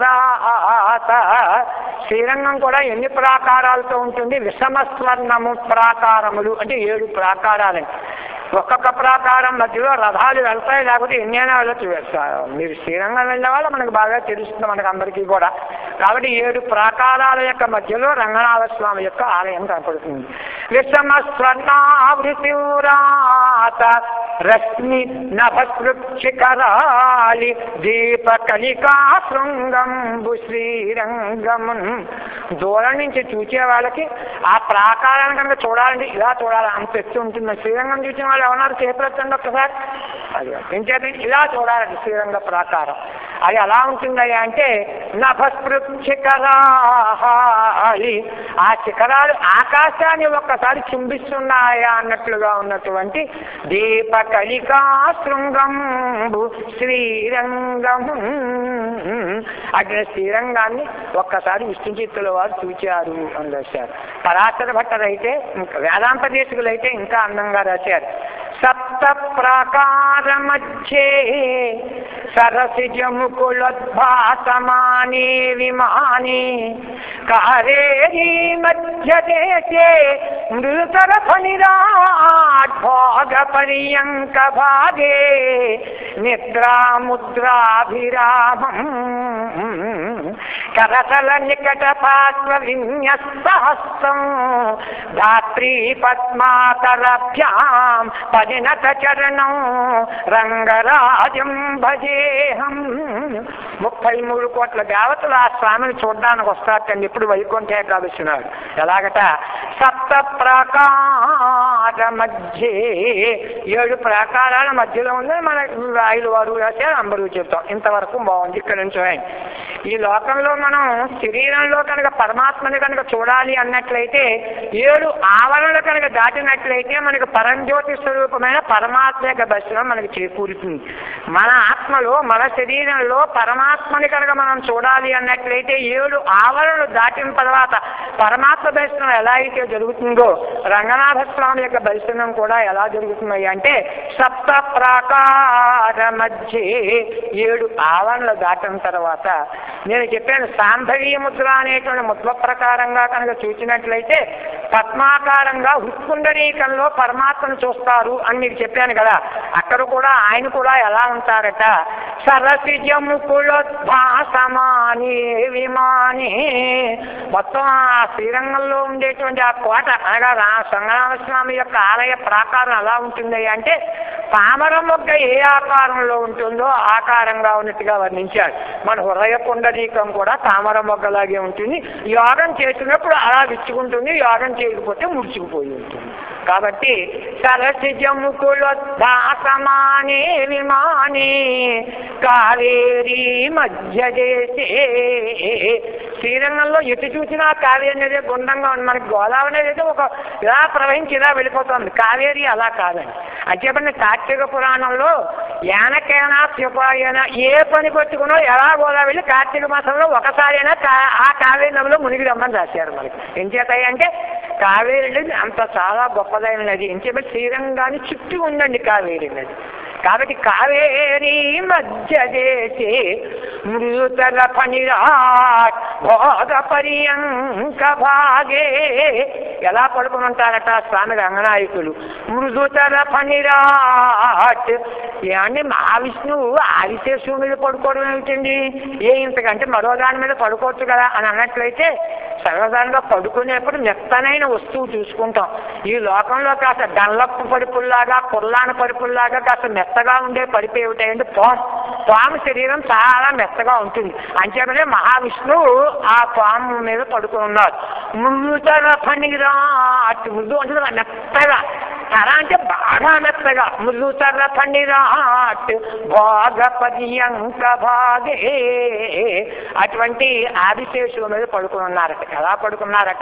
శ్రీరంగం కూడా ఎన్ని ప్రాకారాలతో ఉంటుంది విషమస్వర్ణము ప్రాకారములు అంటే ఏడు ప్రాకారాలని ఒక్కొక్క ప్రాకారం మధ్యలో రథాలు వెళ్తాయి లేకపోతే ఎన్నైనా వెళ్ళచ్చు మీరు శ్రీరంగం వెళ్ళే వాళ్ళు మనకు బాగా తెలుస్తుంది మనకు అందరికీ కూడా కాబట్టి ఏడు ప్రాకారాల యొక్క మధ్యలో రంగనాథ స్వామి యొక్క ఆలయం కనపడుతుంది విషమ స్వర్ణావృతి రశ్మి నభశిఖరాలి దీప కలికా శృంగంబు శ్రీరంగమున్ దూరం నుంచి చూసే వాళ్ళకి ఆ ప్రాకారాన్ని కనుక చూడాలంటే ఇలా చూడాలి అంత ఎత్తు ఉంటుంది శ్రీరంగం చూసిన వాళ్ళు ఎవరన్నారు చేపలెత్తండి ఒక్కసారి అది ఏం చేత ఇలా చూడాలండి శ్రీరంగ ప్రాకారం అది ఎలా ఉంటుందయ్యా అంటే నభశిఖరాలి ఆ శిఖరాలు ఆకాశాన్ని ఒక్కసారి చుంబిస్తున్నాయా అన్నట్లుగా ఉన్నటువంటి దీప కలికా శృంగంబు శ్రీరంగము అక్కడ శ్రీరంగాన్ని ఒక్కసారి విష్ణుచిత్తుల వారు చూచారు అని రాశారు పరాశర భట్టరైతే ఇంకా వేదాంత దేశకులైతే ఇంకా అందంగా రాశారు సప్త ప్రాకార మధ్యే సరసిజముకులోద్భాసమానే విమానే కారేరీ మధ్య దేశే మృతర ఫణిరాఢోగ పర్యంక భాగే నిద్రాముద్రాభిరామం కరతల నికట పార్శ్వ విన్యస్తహస్తం ధాత్రీ పద్మాకరభ్యాం పరిణత చరణం రంగరాజం భజేహం ముప్పై మూడు కోట్ల దేవతలు ఆ స్వామిని చూడడానికి వస్తారటండి ఇప్పుడు వైకుంఠ ఏకాదశినాడు ఎలాగట సప్త ప్రాకార మధ్యే ఏడు ప్రాకారాల మధ్యలో ఉంది మన రాయలు వారు రాశారు అంబరు చెప్తాం ఇంతవరకు బాగుంది ఇక్కడ నుంచి ఆయన. ఈ లోకంలో మనం శరీరంలో కనుక పరమాత్మని కనుక చూడాలి అన్నట్లయితే ఏడు ఆవరణలు కనుక దాటినట్లయితే మనకు పరంజ్యోతి స్వరూపమైన పరమాత్మ యొక్క దర్శనం మనకి చేకూరుతుంది మన ఆత్మలో మన శరీరంలో పరమాత్మని కనుక మనం చూడాలి అన్నట్లయితే ఏడు ఆవరణలు దాటిన తర్వాత పరమాత్మ దర్శనం ఎలా అయితే జరుగుతుందో రంగనాథ స్వామి యొక్క దర్శనం కూడా ఎలా జరుగుతున్నాయి అంటే సప్త ప్రాకార మధ్య ఏడు ఆవరణలు దాటిన తర్వాత నేను చెప్పాను సాంభవీయ ముద్ర అనేటువంటి ముద్ర ప్రకారంగా కనుక చూసినట్లయితే పద్మాకారంగా హృత్పుండరీకంలో పరమాత్మను చూస్తారు అని మీకు చెప్పాను కదా అక్కడ కూడా ఆయన కూడా ఎలా ఉంటారట సరసిజముకులోద్భాసమాని విమాని మొత్తం ఆ శ్రీరంగంలో ఉండేటువంటి ఆ కోట అనగా రా సంగనామ స్వామి యొక్క ఆలయ ప్రాకారం ఎలా ఉంటుంది అంటే తామర మొగ్గ ఏ ఆకారంలో ఉంటుందో ఆకారంగా ఉన్నట్టుగా వర్ణించాడు మన హృదయ పుండరీకం కూడా తామర మొగ్గలాగే ఉంటుంది యోగం చేసినప్పుడు అలా విచ్చుకుంటుంది యోగం చేయకపోతే ముడుచుకుపోయి ఉంటుంది కాబట్టి సరసిజముకులోద్భాసమానే విమానే కావేరీ మధ్య దేశే శ్రీరంగంలో ఎటు చూసినా కావేరి అనేది గుండంగా ఉంది మనకి గోదావరి అనేది అయితే ఒక ఇలా ప్రవహించి ఇలా వెళ్ళిపోతుంది కావేరి అలా కాదండి అది చెప్పండి కార్తీక పురాణంలో యానకైనా శిపాయన ఏ పని పెట్టుకున్నా ఎలా గోదావరి వెళ్ళి కార్తీక మాసంలో ఒకసారైనా కా- ఆ కావేరి నదిలో మునిగి రమ్మని రాశారు మనకి ఏం చేతాయి అంటే కావేరి నది అంత చాలా గొప్పదైన నది ఏం చెప్పి శ్రీరంగాన్ని చుట్టూ ఉందండి కావేరి నది కాబట్టి కావేరీ మధ్య దేశే మృతర ఫణిరాట్ భోగ పర్యంక భాగే ఎలా పడుకుని ఉంటారట స్వామి రంగనాయకులు మృదుతర ఫణిరాట్ ఏమండి మహావిష్ణువు ఆదిశేషువు మీద పడుకోవడం ఏమిటండి ఏ ఇంతకంటే మరో దాని మీద పడుకోవచ్చు కదా అని అన్నట్లయితే సర్వసాధారణంగా పడుకునేప్పుడు మెత్తనైన వస్తువు చూసుకుంటాం ఈ లోకంలో కాస్త డల్లప్పు పరుపుల్లాగా కుర్లాన పరుపుల్లాగా కాస్త మెత్తగా ఉండే పరుపు ఏమిటంటే పాము పాము శరీరం చాలా మెత్తగా ఉంటుంది అంచేతనే మహావిష్ణువు ఆ పాము మీద పడుకుని ఉన్నారు మృదుతర పనిరా అటు మృదు అంటే మెత్తగా తర అంటే బాగా మెత్తగా మృదుతర పనిరాట్ భాగ పర్యంక భాగే అటువంటి ఆదిశేషుల మీద పడుకుని ఉన్నారట ఎలా పడుకున్నారట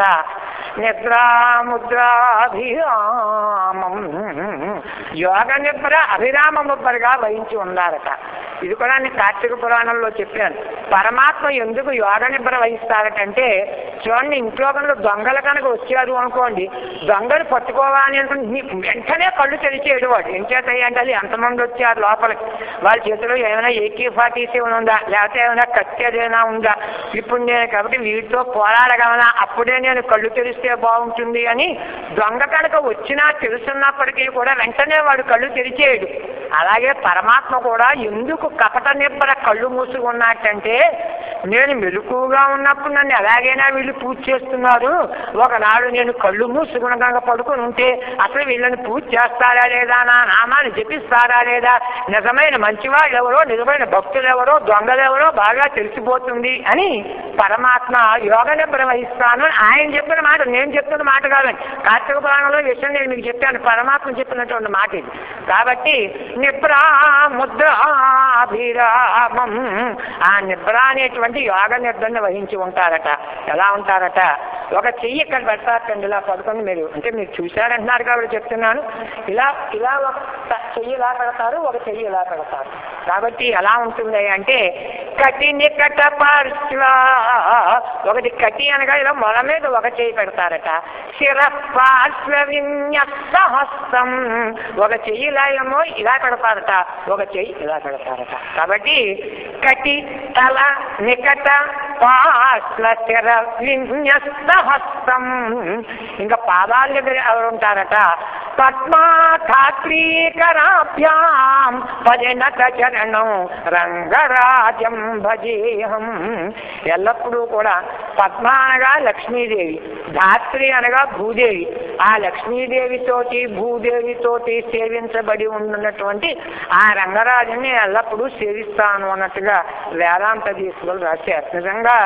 నిద్రాముద్రాభిరామం యోగ నిద్ర అభిరామ ముద్రగా వహించి ఉన్నారట ఇది కూడా నేను కార్తీక పురాణంలో చెప్పాను పరమాత్మ ఎందుకు యోగ నిద్ర వహిస్తారటంటే చూడండి ఇంట్లో కనుక దొంగలు కనుక వచ్చారు అనుకోండి దొంగలు పట్టుకోవాలి అనుకుంటే నీ- వెంటనే కళ్ళు తెరిచేడు వాడు ఏం చేతాయి అంటే అది ఎంతమంది వచ్చారు లోపలికి వాళ్ళ చేతిలో ఏమైనా ఏకీ ఫార్టీ సెవెన్ ఉందా లేకపోతే ఏమైనా కత్తి అదేనా ఉందా ఇప్పుడు నేను కాబట్టి వీటితో పోరాడగలనా అప్పుడే నేను కళ్ళు తెరిస్తే బాగుంటుంది అని దొంగ కనుక వచ్చినా తెలుసున్నప్పటికీ కూడా వెంటనే వాడు కళ్ళు తెరిచేయడు అలాగే పరమాత్మ కూడా ఎందుకు కపట నిబ్బర కళ్ళు మూసుకున్నట్టంటే నేను మెలకుగా ఉన్నప్పుడు నన్ను ఎలాగైనా వీళ్ళు పూజ చేస్తున్నారు ఒకనాడు నేను కళ్ళు మూసుకుని కనుక పడుకుని ఉంటే అసలు వీళ్ళని పూజ చేస్తారా లేదా నా నామాన్ని జపిస్తారా లేదా నిజమైన మంచివాళ్ళు ఎవరో నిజమైన భక్తులు ఎవరో దొంగలెవరో బాగా తెలిసిపోతుంది అని పరమాత్మ యోగ నిబ్ర వహిస్తాను అని ఆయన చెప్పిన మాట నేను చెప్తున్న మాట కాదండి కార్తీక పురాణంలో ఈ విషయం నేను మీకు చెప్పాను పరమాత్మ చెప్పినటువంటి మాట ఇది కాబట్టి నిబ్రా ముద్రాభిరామం ఆ నిబ్ర అనేటువంటి యోగ నిద్రని వహించి ఉంటారట ఎలా ఉంటారట ఒక చెయ్యి ఇక్కడ పెడతారండి ఇలా పడుకొని మీరు అంటే మీరు చూశారంటున్నారు కాబట్టి చెప్తున్నాను ఇలా ఇలా ఒక త- చెయ్యి ఇలా పెడతారు ఒక చెయ్యి ఇలా పెడతారు కాబట్టి ఎలా ఉంటుంది అంటే కటి నికట పార్శ్వ ఒకటి కటి అనగా ఇలా మొల మీద ఒక చెయ్యి పెడతారట శిర పార్శ్వ విన్యస్త హస్తం ఒక చెయ్యి ఇలా ఏమో ఇలా పెడతారట ఒక చెయ్యి ఇలా పెడతారట కాబట్టి కటి తల నికట పార్శ్వ శిర విన్యస్త హస్తం ఇంకా పాదాల దగ్గర ఎవరు ఉంటారట పద్మాధాత్రీకరాభ్యాం భజనత చరణం రంగరాజం భజేహం ఎల్లప్పుడూ కూడా పద్మ అనగా లక్ష్మీదేవి ధాత్రి అనగా భూదేవి ఆ లక్ష్మీదేవితోటి భూదేవితోటి సేవించబడి ఉన్నటువంటి ఆ రంగరాజుని ఎల్లప్పుడూ సేవిస్తాను అన్నట్టుగా వేదాంత దీసులు రాశారు నిజంగా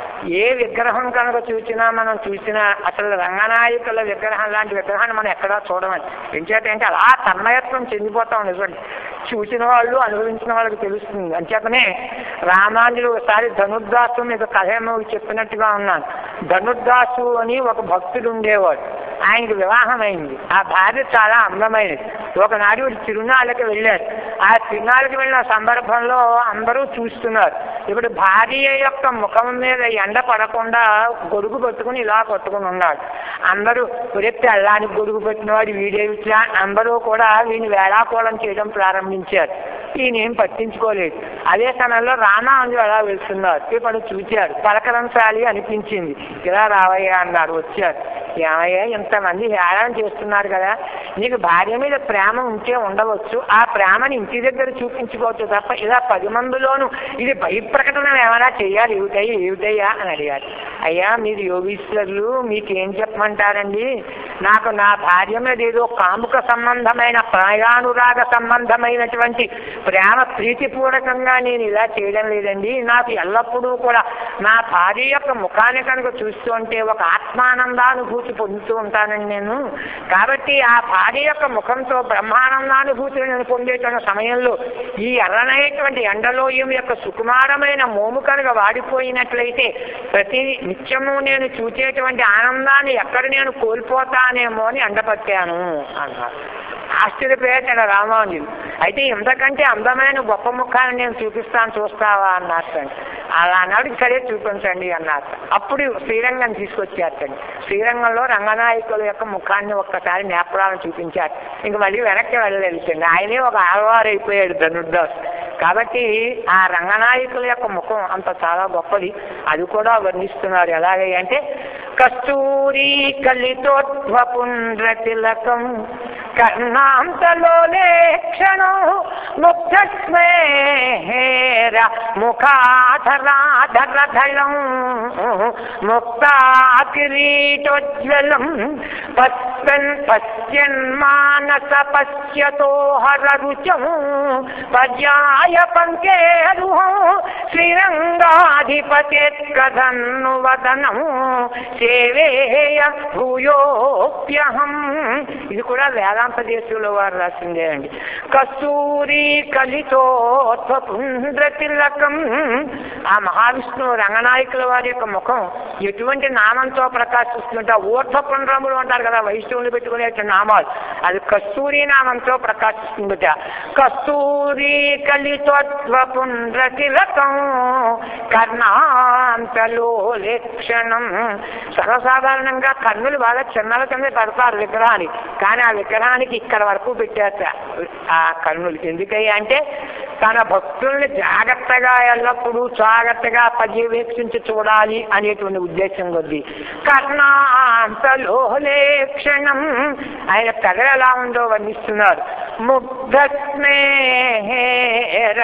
ఏ విగ్రహం కనుక చూసినా మనం చూసినా అసలు రంగనాయకుల విగ్రహం లాంటి విగ్రహాన్ని మనం ఎక్కడా చూడమని ఎంచేతంటే అలా తన్మయత్వం చెందిపోతాం నిజండి చూసిన వాళ్ళు అనుభవించిన వాళ్ళకి తెలుస్తుంది అంచేతనే రామానుజుడు ఒకసారి ధనుర్దాసు మీద కథ ఏమో చెప్పినట్టుగా ఉన్నాను ధనుర్దాసు అని ఒక భక్తుడు ఉండేవాడు ఆయనకి వివాహం అయింది ఆ భార్య చాలా అందమైనది ఒకనాడు వీడు తిరునాళ్ళకి వెళ్ళారు ఆ తిరునాళ్ళకి వెళ్ళిన సందర్భంలో అందరూ చూస్తున్నారు ఇప్పుడు భార్య యొక్క ముఖం మీద ఎండ పడకుండా గొడుగు పెట్టుకుని ఇలా పట్టుకుని ఉన్నాడు అందరూ ఒరే తెల్లానికి గొడుగు పెట్టినవాడు వీడేమిట్లా అందరూ కూడా వీడిని వేళాకోళం చేయడం ప్రారంభించారు ఈయనేం పట్టించుకోలేదు అదే సమయంలో రామానుజు అలా వెళ్తున్నారు ఇప్పుడు చూచారు పలకరంశాలి అనిపించింది ఇలా రావయ్యా అన్నారు వచ్చారు ఏమయ్యా ఇంతమంది హేళన చేస్తున్నారు కదా నీకు భార్య మీద ప్రేమ ఉంటే ఉండవచ్చు ఆ ప్రేమని ఇంటి దగ్గర చూపించుకోవచ్చు తప్ప ఇలా పది మందిలోనూ ఇది బహిప్రకటన ఏమైనా చేయాలి ఏమిటయ్యా ఏమిటయ్యా అని అడిగారు అయ్యా మీరు యోగీశ్వరులు మీకేం చెప్పమంటారండి నాకు నా భార్య మీద ఏదో కాముక సంబంధమైన ప్రాయానురాగ సంబంధమైనటువంటి ప్రేమ ప్రీతిపూర్వకంగా నేను ఇలా చేయడం లేదండి నాకు ఎల్లప్పుడూ కూడా నా భార్య యొక్క ముఖాన్ని కనుక చూస్తూ ఉంటే ఒక ఆత్మానందానుభూతి పొందుతూ ఉంటానండి నేను కాబట్టి ఆ భార్య యొక్క ముఖంతో బ్రహ్మానందానుభూతిని నేను పొందేటువంటి సమయంలో ఈ ఎర్రనైనటువంటి ఎండలోయం యొక్క సుకుమారమైన మోము కనుక వాడిపోయినట్లయితే ప్రతి నిత్యము నేను చూచేటువంటి ఆనందాన్ని ఎక్కడ నేను కోల్పోతానేమో అని ఎండపట్టాను అన్నారు ఆశ్చర్యపోయాడు రామానుజులు అయితే ఇంతకంటే అందమైన గొప్ప ముఖాన్ని నేను చూపిస్తాను చూస్తావా అన్నారు అలా అన్నాడు సరే చూపించండి అన్నారు అప్పుడు శ్రీరంగం తీసుకొచ్చారటండి శ్రీరంగంలో రంగనాయకుల యొక్క ముఖాన్ని ఒక్కసారి నేపరాలను చూపించారు ఇంక మళ్ళీ వెనక్కి వెళ్ళలేదు ఆయనే ఒక ఆలవారు అయిపోయాడు ధనుర్దాస్ కాబట్టి ఆ రంగనాయకుల యొక్క ముఖం అంత చాలా గొప్పది అది కూడా వర్ణిస్తున్నారు ఎలాగే అంటే కస్తూరి కలితోత్వ పుండ్ర తిలకం కర్ణాంతలోలే క్షణం ముగ్ధస్మేర ముఖాధరాధరధళం ముక్తా కిరీటోజ్వలం పశ్యన్ పశ్యన్ మానస పశ్యతో హర రుచం పర్యాయ పంకేరుహం శ్రీరంగాధిపతేత్కధన్ను వదనం సేవేయ భూయోప్యహం ఇది కూడా వేదాంత దేశంలో వారు రాసిందే అండి కస్తూరి కలితోత్వ పుండ్ర తిలకం ఆ మహావిష్ణువు రంగనాయకుల వారి యొక్క ముఖం ఎటువంటి నామంతో ప్రకాశిస్తుంటే ఊర్ధ్వ పుండ్రములు అంటారు కదా వైష్ణవులు పెట్టుకునే నామాలు అది కస్తూరి నామంతో ప్రకాశిస్తుందట కస్తూరి కలితోత్వ పుండ్ర తిలకం కర్ణాంతలో లేక్షణం సర్వసాధారణంగా కన్నులు బాగా చిన్నల కింద పెడతారు విగ్రహానికి కానీ ఆ విగ్రహానికి ఇక్కడ వరకు పెట్టారట ఆ కన్నులు ఎందుకయ్యా అంటే తన భక్తుల్ని జాగ్రత్తగా ఎల్లప్పుడూ జాగ్రత్తగా పర్యవేక్షించి చూడాలి అనేటువంటి ఉద్దేశం కొద్ది కర్ణాంతలో లేక్షణం ఆయన కథ ఎలా ఉందో వర్ణిస్తున్నారు ముగ్ధస్మేర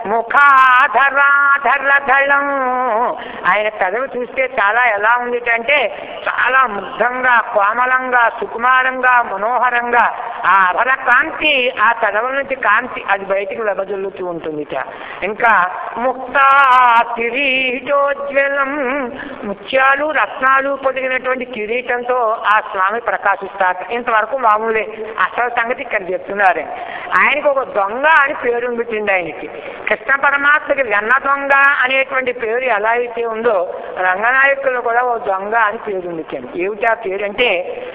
ముఖాధరాధరధళం ఆయన కథలు చూస్తే చాలా ఎలా ఉంది అంటే చాలా ముగ్ధంగా కోమలంగా సుకుమారంగా మనోహరంగా ఆ అభర కాంతి ఆ కథల నుంచి కాంతి అది బయటికి వెదజల్లుతూ ఉంటుంది ఇక. ఇంకా ముక్తా కిరీటోజ్వలం ముత్యాలు రత్నాలు పొదిగినటువంటి కిరీటంతో ఆ స్వామి ప్రకాశిస్తారు ఇంతవరకు మామూలే అసలు సంగతి ఇక్కడ చెప్తున్నారు ఆయనకు ఒక దొంగ అని పేరు పెట్టింది ఆయనకి కృష్ణ పరమాత్మకి వెన్న దొంగ అనేటువంటి పేరు ఎలా అయితే ఉందో రంగనాయకులు కూడా ఓ దొంగ అని పేరు పెట్టాను ఏమిటి ఆ పేరు అంటే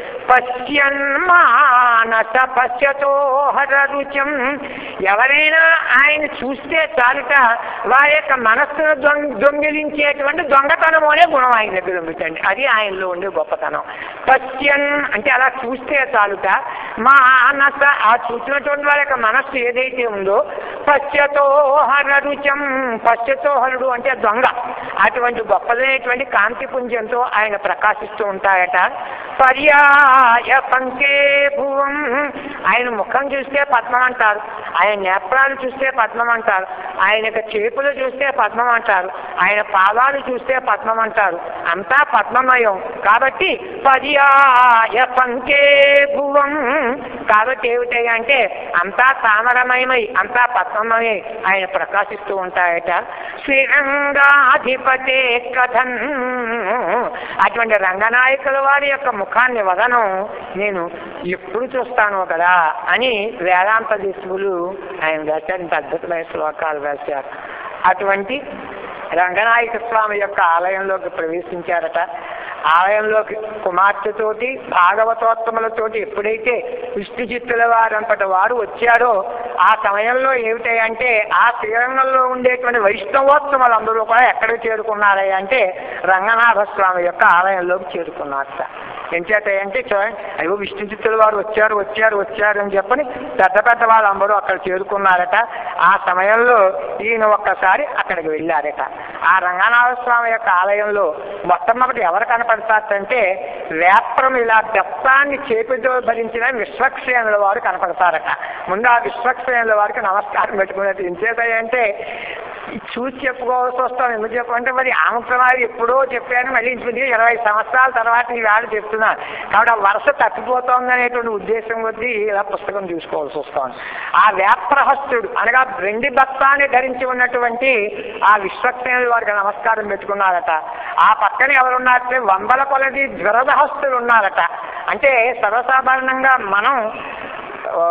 పశ్యన్మానస పశ్యతో హర రుచం ఎవరైనా ఆయన చూస్తే చాలుట వారి యొక్క మనస్సును దొంగ దొంగిలించేటువంటి దొంగతనం అనే గుణం ఆయన దగ్గర ఉందండి అది ఆయనలో ఉండే గొప్పతనం పశ్యన్ అంటే అలా చూస్తే చాలుట మానస ఆ చూసినటువంటి వారి యొక్క మనస్సు ఏదైతే ఉందో పశ్యతో హర రుచం పశ్యతో హరుడు అంటే దొంగ అటువంటి గొప్పదైనటువంటి కాంతి పుంజంతో ఆయన ప్రకాశిస్తూ ఉంటాయట పర్యాయ పంకే భువం ఆయన ముఖం చూస్తే పద్మం అంటారు ఆయన నేత్రాలు చూస్తే పద్మం అంటారు ఆయన యొక్క చేతులు చూస్తే పద్మం అంటారు ఆయన పాదాలు చూస్తే పద్మం అంటారు అంతా పద్మమయం కాబట్టి పర్యాయ పంకే భువం కాబట్టి ఏమిటాయి అంటే అంతా తామరమయమై అంతా పద్మమయమై ఆయన ప్రకాశిస్తూ ఉంటాయట శ్రీరంగాధిపతే కథన్ అటువంటి రంగనాయకుల వారి యొక్క ముఖాన్ని వదనం నేను ఎప్పుడు చూస్తాను కదా అని వేదాంత దిశువులు ఆయన రాశారు ఇంత అద్భుతమైన శ్లోకాలు రాశారు అటువంటి రంగనాయక స్వామి యొక్క ఆలయంలోకి ప్రవేశించారట ఆలయంలోకి కుమార్తెతోటి భాగవతోత్తములతోటి ఎప్పుడైతే విష్ణు చిత్తుల వారంతటి వారు వచ్చారో ఆ సమయంలో ఏమిటాయంటే ఆ శ్రీరంగంలో ఉండేటువంటి వైష్ణవోత్సవాలందరూ కూడా ఎక్కడికి చేరుకున్నారయ్య అంటే రంగనాథ స్వామి యొక్క ఆలయంలోకి చేరుకున్నారట ఎంచేత అంటే చూడండి అయ్యో విష్ణు చిత్తుల వారు వచ్చారు వచ్చారు వచ్చారు అని చెప్పని పెద్ద పెద్ద వాళ్ళందరూ అక్కడ చేరుకున్నారట ఆ సమయంలో ఈయన ఒక్కసారి అక్కడికి వెళ్ళారట ఆ రంగనాథ స్వామి యొక్క ఆలయంలో మొట్టమొదటి ఎవరు కనపడతారంటే వేప్రం ఇలా దత్తాన్ని చేపితో భరించిన విశ్వక్సేనుల వారు కనపడతారట ముందు ఆ విశ్వక్సేనుల వారికి నమస్కారం పెట్టుకునేది ఎంచేతంటే చూసి చెప్పుకోవాల్సి వస్తాం ఎందుకు చెప్పంటే మరి ఆముకుమారి ఎప్పుడో చెప్పాను మళ్ళీ ఇంటికి ఇరవై సంవత్సరాల తర్వాత ఈ వేళ చెప్తున్నాను కాబట్టి ఆ వరుస తప్పిపోతోంది అనేటువంటి ఉద్దేశం కొద్దీ ఇలా పుస్తకం చూసుకోవాల్సి వస్తుంది ఆ వ్యాప్రహస్తుడు అనగా వెండి బత్తాన్ని ధరించి ఉన్నటువంటి ఆ విశ్వక్సేనుల వారికి నమస్కారం పెట్టుకున్నారట ఆ పక్కన ఎవరున్నారంటే వందల కొలది జ్వరదహస్తులు ఉన్నారట అంటే సర్వసాధారణంగా మనం ఆ,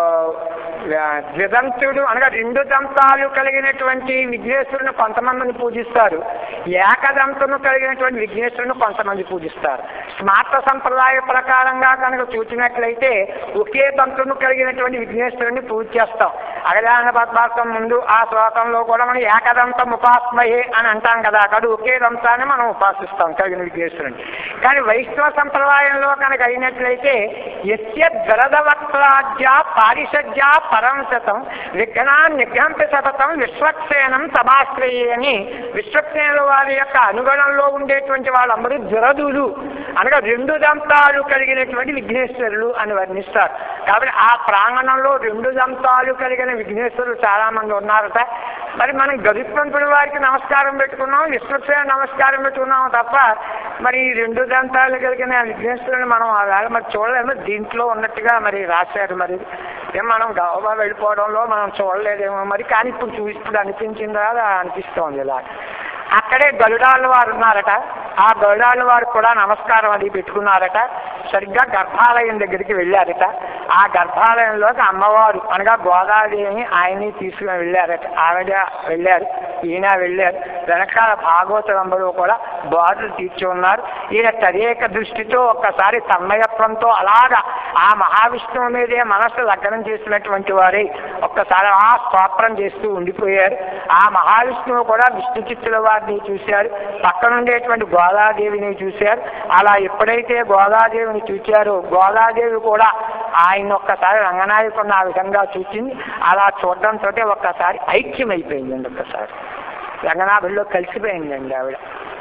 ద్విదంతుడు అనగా రెండు దంతాలు కలిగినటువంటి విఘ్నేశ్వరుని కొంతమందిని పూజిస్తారు ఏకదంతును కలిగినటువంటి విఘ్నేశ్వరుని కొంతమంది పూజిస్తారు స్మార్త సంప్రదాయ ప్రకారంగా కనుక చూసినట్లయితే ఒకే దంతును కలిగినటువంటి విఘ్నేశ్వరుని పూజ చేస్తాం అగజాన పద్మార్థం ముందు ఆ శ్లోకంలో కూడా మనం ఏకదంతం ఉపాస్మయే అని అంటాం కదా అక్కడ ఒకే దంతాన్ని మనం ఉపాసిస్తాం కలిగిన విఘ్నేశ్వరుని కానీ వైష్ణవ సంప్రదాయంలో కనుక అయినట్లయితే ఎస్య ద్రదవక్రాజ్య పారిషజ్య పరంశతం విఘ్నాన్ నిఘంపి సతతం విశ్వక్సేనం సమాశ్రయే అని విశ్వక్సేనుల వారి యొక్క అనుగణంలో ఉండేటువంటి వాళ్ళందరూ దురదులు అనగా రెండు దంతాలు కలిగినటువంటి విఘ్నేశ్వరులు అని వర్ణిస్తారు కాబట్టి ఆ ప్రాంగణంలో రెండు దంతాలు కలిగిన విఘ్నేశ్వరులు చాలా మంది ఉన్నారట మరి మనం గరుత్మంతుడి వారికి నమస్కారం పెట్టుకున్నాం విష్ణుప్రియ నమస్కారం పెట్టుకున్నాం తప్ప మరి ఈ రెండు దంతాలు కలిగిన విఘ్నేశ్వరుని మనం అలాగే మరి చూడలేము దీంట్లో ఉన్నట్టుగా మరి రాశారు మరి ఏం మనం గవబా వెళ్ళిపోవడంలో మనం చూడలేదేమో మరి కానీ ఇప్పుడు చూసి ఇప్పుడు అనిపించిందా అలా అనిపిస్తోంది ఇలా అక్కడే గరుడాళ్ళ వారు ఉన్నారట ఆ గరుడాళ్ళ వారు కూడా నమస్కారం అది పెట్టుకున్నారట సరిగ్గా గర్భాలయం దగ్గరికి వెళ్ళారట ఆ గర్భాలయంలోకి అమ్మవారు అనగా గోదాదేవిని ఆయన్ని తీసుకుని వెళ్ళారట ఆవిడ వెళ్ళారు ఈయన వెళ్ళారు వెనకాల భాగవతంలో కూడా బారులు తీర్చి ఉన్నారు ఈయన తదేక దృష్టితో ఒక్కసారి తన్మయత్వంతో అలాగా ఆ మహావిష్ణువు మీదే మనస్సు లగ్నం చేసినటువంటి వారే ఒక్కసారి ఆ స్తోత్రం చేస్తూ ఉండిపోయారు ఆ మహావిష్ణువు కూడా విష్ణు చిత్తుల వారిని చూశారు పక్కనుండేటువంటి గోదాదేవిని చూశారు అలా ఎప్పుడైతే గోదాదేవిని చూచారో గోదాదేవి కూడా ఆయన ఒక్కసారి రంగనాయకుడిని ఆ విధంగా చూసింది అలా చూడడంతో ఒక్కసారి ఐక్యమైపోయిందండి ఒక్కసారి రంగనాథుల్లో కలిసిపోయిందండి ఆవిడ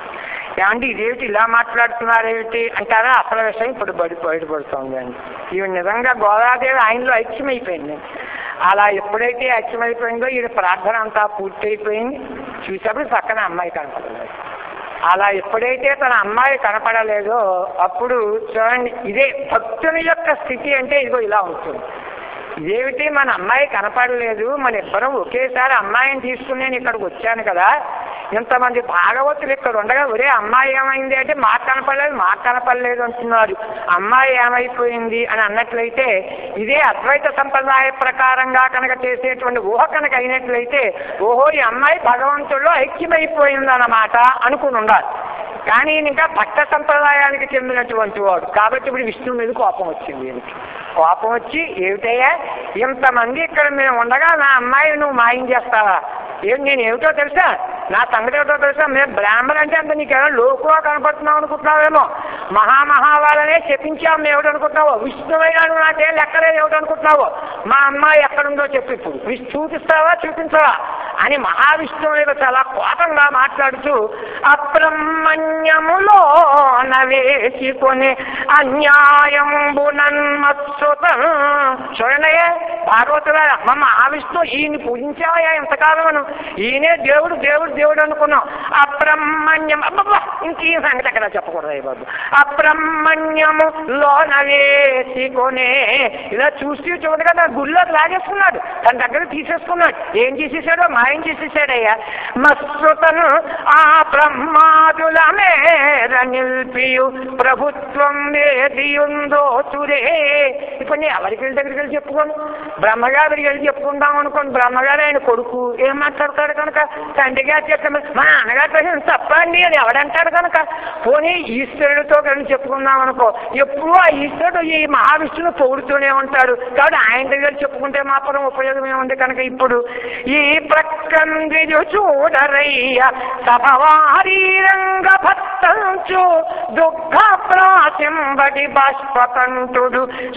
ఏమంటే ఇదేమిటి ఇలా మాట్లాడుతున్నారేమిటి అంటారా అసలు విషయం ఇప్పుడు బడి బయటపడుతుంది అండి ఈవిడ నిజంగా గోదాదేవి ఆయనలో ఐక్యమైపోయింది అలా ఎప్పుడైతే ఐక్యమైపోయిందో ఈయన ప్రార్థన అంతా పూర్తయిపోయింది చూసేప్పుడు పక్కన అమ్మాయి కనపడలేదు అలా ఎప్పుడైతే తన అమ్మాయి కనపడలేదో అప్పుడు చూడండి ఇదే భక్తుని యొక్క స్థితి అంటే ఇదిగో ఇలా ఉంటుంది ఇదేమిటి మన అమ్మాయి కనపడలేదు మన ఇద్దరం ఒకేసారి అమ్మాయిని తీసుకుని నేను ఇక్కడికి వచ్చాను కదా ఇంతమంది భాగవతులు ఇక్కడ ఉండగా ఒరే అమ్మాయి ఏమైంది అంటే మాకు కనపడలేదు మాకు కనపడలేదు అంటున్నారు అమ్మాయి ఏమైపోయింది అని అన్నట్లయితే ఇదే అద్వైత సంప్రదాయ ప్రకారంగా కనుక చేసేటువంటి ఊహ కనుక అయినట్లయితే ఓహో ఈ అమ్మాయి భగవంతుల్లో ఐక్యమైపోయిందన్నమాట అనుకుని ఉండాలి కానీ ఈయన ఇంకా భక్త సంప్రదాయానికి చెందినటువంటి వాడు కాబట్టి ఇప్పుడు విష్ణువు మీద కోపం వచ్చింది ఈయనకి కోపం వచ్చి ఏమిటయ్యా ఇంతమంది ఇక్కడ మేము ఉండగా నా అమ్మాయి నువ్వు మాయం చేస్తావా ఏం నేను ఏమిటో తెలుసా నా సంగతి ఏమిటో తెలుసా మేము బ్రాహ్మణ్ అంటే అంత నీకేమో లోకుగా కనపడుతున్నావు అనుకుంటున్నావేమో మహామహావాళ్ళనే చెప్పించాం మేము ఏమిటి అనుకుంటున్నావో విష్ణువైనా నువ్వు నాకేం లెక్కలేదు ఏమిటి అనుకుంటున్నావో మా అమ్మాయి ఎక్కడుందో చెప్పు ఇప్పుడు విష్ చూపిస్తావా చూపించవా అని మహావిష్ణువు మీద చాలా కోపంగా మాట్లాడుతూ అబ్రహ్మణ్యములో నవేసుకొని అన్యాయంబునన్మత్సుత చూడండి భాగవతుల మా మహావిష్ణువు ఈయన్ని పూజించావయ్యా ఇంతకాలం ఈయనే దేవుడు దేవుడు దేవుడు అనుకున్నాం అబ్రహ్మణ్యం అబ్బబ్బా ఇంక ఈ సంగతి ఎక్కడ చెప్పకూడదు అయ్య బాబు అబ్రహ్మణ్యము లోన వేసుకొనే ఇలా చూసి చూడగా నా గుళ్ళోకి లాగేసుకున్నాడు తన దగ్గర తీసేసుకున్నాడు ఏం చేసేసాడో మాయం చేసేసాడయ్యా మత్సుతను ఆ బ్రహ్మాదుల మేర నిల్పియు ప్రభుత్వం వేదియుందో తురే ఇప్పుడు నేను ఎవరికి వెళ్ళి దగ్గరికి వెళ్ళి చెప్పుకోను బ్రహ్మగారికి వెళ్ళి చెప్పుకుందాం అనుకోండి బ్రహ్మగారు ఆయన కొడుకు ఏం మాట్లాడతాడు కనుక తండ్రి గారు చెప్పాము మా నాన్నగారు ప్రశ్న తప్ప అండి అని ఎవడంటాడు కనుక పోనీ ఈశ్వరుడితో కలిసి చెప్పుకుందాం అనుకో ఎప్పుడూ ఆ ఈశ్వరుడు ఈ మహావిష్ణువు పొగుడుతూనే ఉంటాడు కాబట్టి ఆయన దగ్గర చెప్పుకుంటే మాత్రం ఉపయోగం ఏముంది కనుక ఇప్పుడు ఈ ప్రక్కందిజు చూడరయ్య సభవారీరంగ భక్తంచు దుఃఖ ప్రాసింబడి బాష్పకంటుడు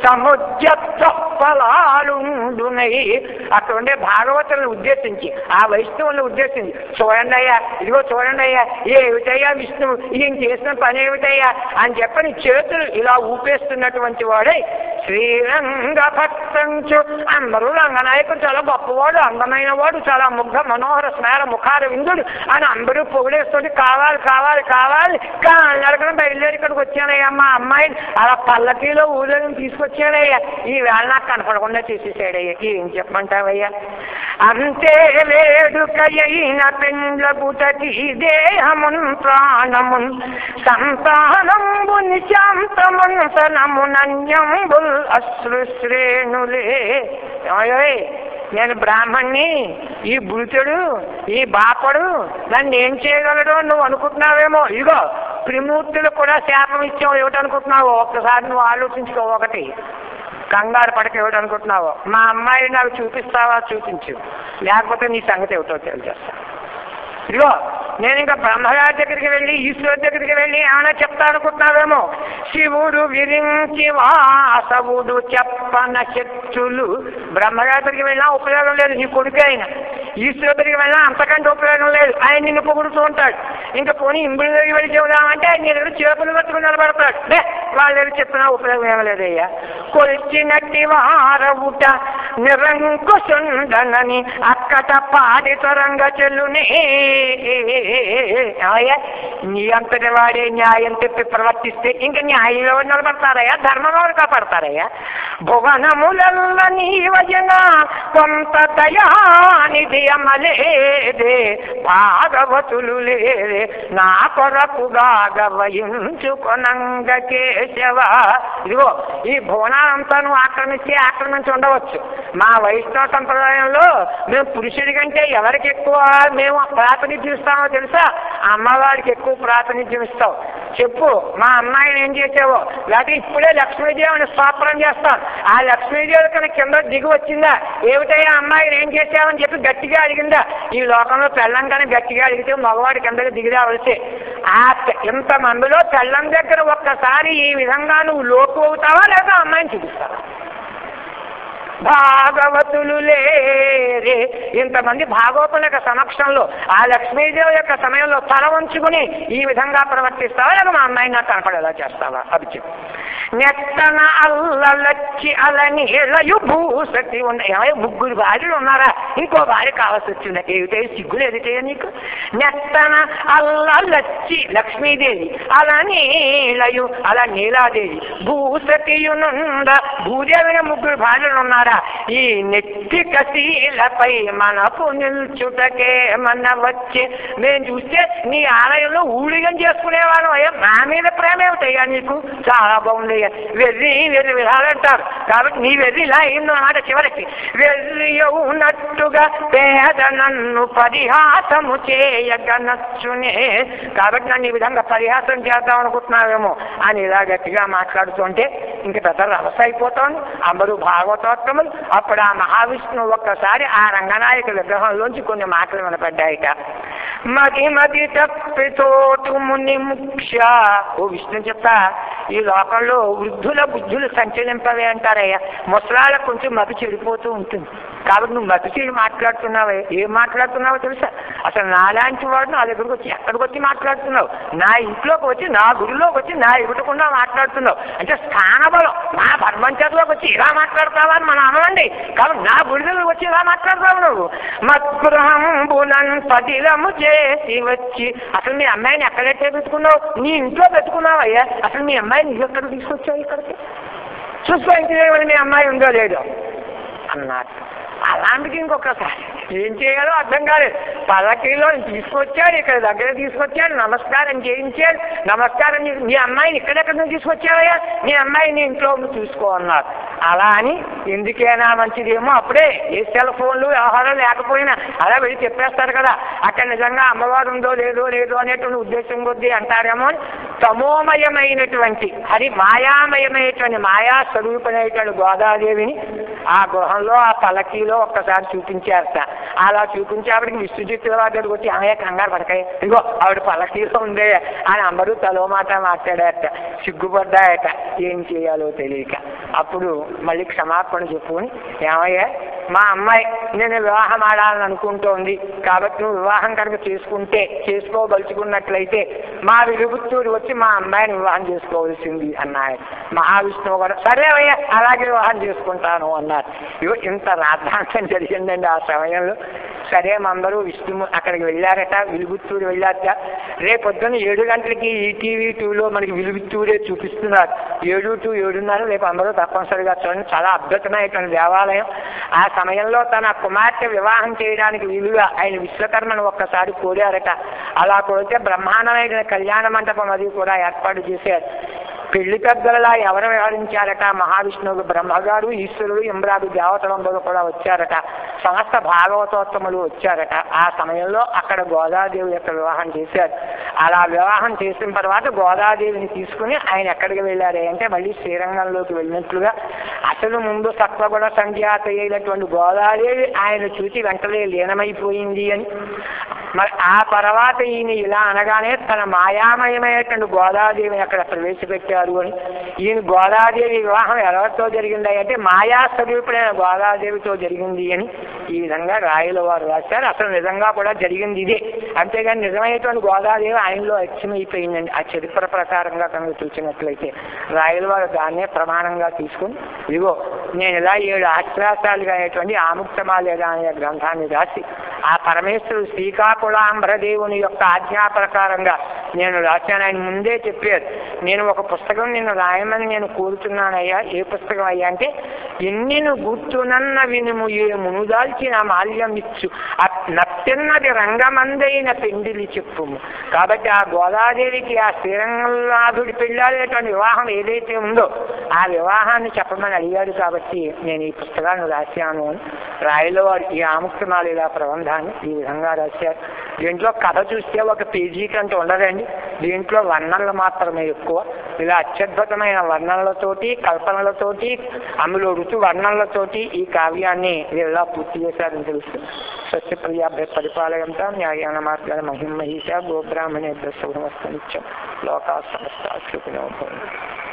సముద్యలాలుండునై అటువంటి భాగవతులను ఉద్దేశించి ఆ వైష్ణవులను ఉద్దేశించి చూడండి అయ్యా ఇదిగో చూడండి అయ్యా ఏమిటయ్యా విష్ణువు ఈయన చేసిన పని ఏమిటయ్యా అని చెప్పని చేతులు ఇలా ఊపేస్తున్నటువంటి వాడే శ్రీరంగ భక్తంచు అందరూ రంగనాయకుడు చాలా గొప్పవాడు అందమైన వాడు చాలా ముగ్ధ మనోహర స్మేర ముఖార విందుడు అని అందరూ పొగిడేస్తుంటే కావాలి కావాలి కావాలి కాళ్ళడకడం బయలుదేరి ఇక్కడికి వచ్చానయ్యా మా అమ్మాయిని అలా పల్లకీలో ఊళ్ళని తీసుకొచ్చాడయ్యా ఈ వేళ నాకు కనపడకుండా చేసేసాడయ్యా ఏం చెప్పమంటావయ్యా అంతే వేడుకయైన పెండ్లగుటకి దేహమున్ ప్రాణమున్ సంతానంబుని శాంతమున్ సనమునన్యంబుల్ అశ్రుశ్రేణులే ఏమయ్యోయ్, నేను బ్రాహ్మణ్ణి ఈ బురుతుడు ఈ బాపడు నన్ను ఏం చేయగలడు నువ్వు అనుకుంటున్నావేమో ఇగో త్రిమూర్తులు కూడా శాపం ఇచ్చావు ఏమిటనుకుంటున్నావు ఒక్కసారి నువ్వు ఆలోచించుకో ఒకటి కంగారు పడక ఏమిటనుకుంటున్నావు మా అమ్మాయి నాకు చూపిస్తావా చూపించు లేకపోతే నీ సంగతి ఏమిటో తెలియజేస్తా ఇదిగో నేను ఇంకా బ్రహ్మగారి దగ్గరికి వెళ్ళి ఈశ్వరు దగ్గరికి వెళ్ళి ఏమైనా చెప్తా అనుకుంటున్నావేమో శివుడు విరించి వాసవుడు చెప్పన చెట్టులు బ్రహ్మగారి దగ్గరికి వెళ్ళినా ఉపయోగం లేదు నీ కొడుకు ఆయన ఈశ్వర దగ్గరికి వెళ్ళినా అంతకంటే ఉపయోగం లేదు ఆయన నిన్ను పొగుడుతూ ఉంటాడు ఇంకా పోనీ ఇంబుడి దగ్గరికి వెళ్ళి చెబుదామంటే ఆయన నీ దగ్గర చేపలు కట్టుకుని నిలబడతాడు లే వాళ్ళ దగ్గర చెప్పినా ఉపయోగం ఏం లేదయ్యా కొలిచినట్టి వారవుట నిరంకుశుండనని అక్కట పాడి తొరంగ చెల్లునే అయ్యా నీ అంతటి వాడే న్యాయం తెప్పి ప్రవర్తిస్తే ఇంక న్యాయంలో నిలబడతారయ్యా ధర్మంలో కాపాడతారయ్యా భువనములల్ల నీ వజన కొంత దయానిధి అమలేదే భాగవతులు లేదే నా కొరకుగా గవయించుకొనంగ కేశవ ఇదిగో ఈ భువనాలంతా నువ్వు ఆక్రమించి ఆక్రమించి ఉండవచ్చు మా వైష్ణవ సంప్రదాయంలో మేము పురుషుడి కంటే ఎవరికి ఎక్కువ మేము ప్రాతినిధ్యం ఇస్తామో తెలుసా అమ్మవారికి ఎక్కువ ప్రాతినిధ్యం ఇస్తావు చెప్పు మా అమ్మాయిని ఏం చేసావో లేకపోతే ఇప్పుడే లక్ష్మీదేవిని స్తోత్రం చేస్తాం ఆ లక్ష్మీదేవి కన్నా కింద దిగి వచ్చిందా ఏమిటయ్యా అమ్మాయిని ఏం చేసావని చెప్పి గట్టిగా అడిగిందా ఈ లోకంలో పెళ్ళంగానే గట్టిగా అడిగితే మగవాడి కిందకి దిగి రావలసే ఆ పె- ఇంత మందిలో పెళ్ళం దగ్గర ఒక్కసారి ఈ విధంగా నువ్వు లోకు అవుతావా లేదా అమ్మాయిని చూపిస్తావా భాగవతులు లేరే ఇంతమంది భాగవతుల యొక్క సమక్షంలో ఆ లక్ష్మీదేవి యొక్క సమయంలో తల వంచుకుని ఈ విధంగా ప్రవర్తిస్తావా లేదా మా అమ్మాయి నాకు కనపడేలా చేస్తావా అది చెప్పు నెత్తన అల్లలచ్చి అలని ఎలయు భూసతి ఉన్నాయి ఏమయ్య, ముగ్గురు భార్యలు ఉన్నారా ఇంకో భార్య కావాల్సి వచ్చింది ఏమిటే సిగ్గులు ఎదిటే నీకు నెత్తన అల్లలచ్చి లక్ష్మీదేవి అలా నీలయు అలా నీలాదేవి భూసతియునుండ భూదేవిన ముగ్గురు భార్యలు ఉన్నారా ఈ నెత్తి కశీలపై మనకు నిల్చుటకే మన వచ్చి మేము చూస్తే నీ ఆలయంలో ఊడిగం చేసుకునేవాళ్ళం అయ్యా నా మీద ప్రేమ ఏమిటయ్యా నీకు చాలా బాగుందయ్యా వెర్రి వెర్రి విధాలంటారు కాబట్టి నీ వెర్రి ఇలా అయిందన్నమాట చివరికి వెర్రి ఉన్నట్టుగా పేద నన్ను పరిహాసము చేయగనచ్చునే కాబట్టి నన్ను ఈ విధంగా పరిహాసం చేద్దాం అనుకుంటున్నావేమో అని ఇలా గట్టిగా మాట్లాడుతుంటే ఇంక పెద్ద రభస అయిపోతోంది అందరూ భాగవతోత్తములు అప్పుడు ఆ మహావిష్ణువు ఒక్కసారి ఆ రంగనాయక విగ్రహంలోంచి కొన్ని మాటలు వినపడ్డాయిట మది మది తప్పితోటు ముని ముఖ్య ఓ విష్ణు చెప్తా ఈ లోకంలో వృద్ధుల బుద్ధులు సంచలింపవే అంటారయ్యా ముసలాళ్ళకు కొంచెం మతి చెడిపోతూ ఉంటుంది కాబట్టి నువ్వు మతి చెడి మాట్లాడుతున్నావే ఏం మాట్లాడుతున్నావో తెలుసా అసలు నాలాంటి వాడు నా దగ్గరకు వచ్చి ఎక్కడికి వచ్చి మాట్లాడుతున్నావు నా ఇంట్లోకి వచ్చి నా గుడిలోకి వచ్చి నా ఎదుటకుండా మాట్లాడుతున్నావు అంటే స్థానబలం నా ధర్మంచర్లోకి వచ్చి ఇలా మాట్లాడతావా అని మనం అనవండి కాబట్టి నా గుడిలోకి వచ్చి ఇలా మాట్లాడతావు నువ్వు మద్గృహంబులన్ పదిలము చేసి వచ్చి అసలు మీ అమ్మాయిని ఎక్కడెట్టే పెట్టుకున్నావు నీ ఇంట్లో పెట్టుకున్నావయ్యా అసలు మీ అమ్మాయిని నువ్వు ఎక్కడ తీసుకొచ్చావు ఇక్కడికి చూసుకో ఇంటి దగ్గర మీ అమ్మాయి ఉందో లేదో అన్నారు అలాంటికి ఇంకొకసారి ఏం చేయాలో అర్థం కాలేదు పల్లకీలో తీసుకొచ్చాడు ఇక్కడ దగ్గర తీసుకొచ్చాడు నమస్కారం చేయించాడు నమస్కారం చేసి మీ అమ్మాయిని ఇక్కడెక్కడ నుంచి తీసుకొచ్చావయ్యా మీ అమ్మాయిని ఇంట్లో ఉండి చూసుకో అన్నారు అలా అని ఎందుకైనా మంచిదేమో అప్పుడే ఏ సెల్ ఫోన్లు వ్యవహారం లేకపోయినా అలా వెళ్ళి చెప్పేస్తారు కదా అక్కడ నిజంగా అమ్మవారు ఉందో లేదో లేదో అనేటువంటి ఉద్దేశం కొద్దీ అంటారేమో అని తమోమయమైనటువంటి అది మాయామయమైనటువంటి మాయా స్వరూపమైనటువంటి గోదాదేవిని ఆ గృహంలో ఆ పలకీలో ఒక్కసారి చూపించారట అలా చూపించి ఆవిడకి విశ్వజిత్తుల వారి వచ్చి ఆమె కంగారు పడకాయ ఇదిగో ఆవిడ పలకీలో ఉందే అని అందరూ తలో మాట మాట్లాడారట సిగ్గుపడ్డాయట ఏం చేయాలో తెలియక అప్పుడు మళ్ళీ క్షమాపణ చెప్పుకొని ఏమయ్యా మా అమ్మాయి నేను వివాహం ఆడాలని అనుకుంటోంది కాబట్టి నువ్వు వివాహం కనుక చేసుకుంటే చేసుకోదలుచుకున్నట్లయితే మా విలుగుత్తూరు వచ్చి మా అమ్మాయిని వివాహం చేసుకోవాల్సింది అన్నాడు మహావిష్ణువు కూడా సరే అయ్యా అలాగే వివాహం చేసుకుంటాను అన్నారు ఇగో ఇంత రాద్ధాంతం జరిగిందండి ఆ సమయంలో సరే అందరూ విష్ణు అక్కడికి వెళ్ళారట విలుగుత్తూరు వెళ్ళారట రేపొద్దున ఏడు గంటలకి ఈటీవీ టూలో మనకి విలుగుత్తూరే చూపిస్తున్నారు ఏడు టు ఏడున్నర రేపు అందరూ తప్పనిసరిగా చూడండి చాలా అద్భుతమైనటువంటి దేవాలయం ఆ సమయంలో తన కుమార్తె వివాహం చేయడానికి వీలుగా ఆయన విశ్వకర్మను ఒక్కసారి కోరారట అలా కోరితే బ్రహ్మాండమైన కళ్యాణ మండపం అది కూడా ఏర్పాటు చేశారు పెళ్లి పెద్దలలా ఎవరు వ్యవహరించారట మహావిష్ణువు బ్రహ్మగారు ఈశ్వరుడు ఇంద్రాదు దేవతలందరూ కూడా వచ్చారట సమస్త భాగవతోత్తములు వచ్చారట ఆ సమయంలో అక్కడ గోదాదేవి యొక్క వివాహం చేశారు అలా వివాహం చేసిన తర్వాత గోదాదేవిని తీసుకుని ఆయన ఎక్కడికి వెళ్ళారు అంటే మళ్ళీ శ్రీరంగంలోకి వెళ్ళినట్లుగా అసలు ముందు సత్వగుణ సంధ్యాత అయినటువంటి గోదాదేవి ఆయన చూసి వెంటనే లీనమైపోయింది అని మరి ఆ తర్వాత ఈయన ఇలా అనగానే తన మాయామయమైనటువంటి గోదాదేవిని అక్కడ ప్రవేశపెట్టారు అని ఈయన గోదాదేవి వివాహం ఎవరితో జరిగింది అంటే మాయా స్వరూపుడైన గోదాదేవితో జరిగింది అని ఈ విధంగా రాయల వారు రాశారు అసలు నిజంగా కూడా జరిగింది ఇదే అంతేగాని నిజమైనటువంటి గోదాదేవి ఆయనలో అచ్చమైపోయిందండి ఆ చరిత్ర ప్రకారంగా కనుక చూసినట్లయితే రాయల వారు దాన్నే ప్రమాణంగా తీసుకుని ఇదిగో నేను ఇలా ఏడు ఆశ్వాసాలుగా అనేటువంటి ఆముక్తమాలేదా అనే గ్రంథాన్ని రాసి ఆ పరమేశ్వరుడు శ్రీకాకుళాంబరదేవుని యొక్క ఆజ్ఞా ప్రకారంగా నేను రాశాను ఆయన ముందే చెప్పారు నేను ఒక పుస్తకం నేను రాయమని నేను కోరుతున్నానయ్యా ఏ పుస్తకం అయ్యా అంటే ఎన్నిను గుర్తునన్న వినుము ఏ మునుదాల్చిన మాల్యం ఇచ్చు నత్తిన్నది రంగమందైన పెండిలి చెప్పుము కాబట్టి ఆ గోదాదేవికి ఆ శ్రీరంగనాథుడి పెళ్ళాడేటువంటి వివాహం ఏదైతే ఉందో ఆ వివాహాన్ని చెప్పమని అడిగాడు కాబట్టి నేను ఈ పుస్తకాన్ని రాశాను అని రాయలో వారు ఈ ఆముక్తమాలేద ప్రబంధాన్ని ఈ విధంగా రాశారు దీంట్లో కథ చూస్తే ఒక పేజీ కంటే ఉండదండి దీంట్లో వర్ణనలు మాత్రమే ఎక్కువ ఇలా అత్యద్భుతమైన వర్ణనలతోటి కల్పనలతోటి అందులో ఋతు వర్ణనలతోటి ఈ కావ్యాన్ని ఇలా పూర్తి చేశారని తెలుసు సత్యప్రియాభ్య పరిపాలయంతా న్యాయాన మార్గాల మహిమహీష గోబ్రాహ్మణే దశ నిత్యం లోకా సమస్త సుఖినో భవంతు.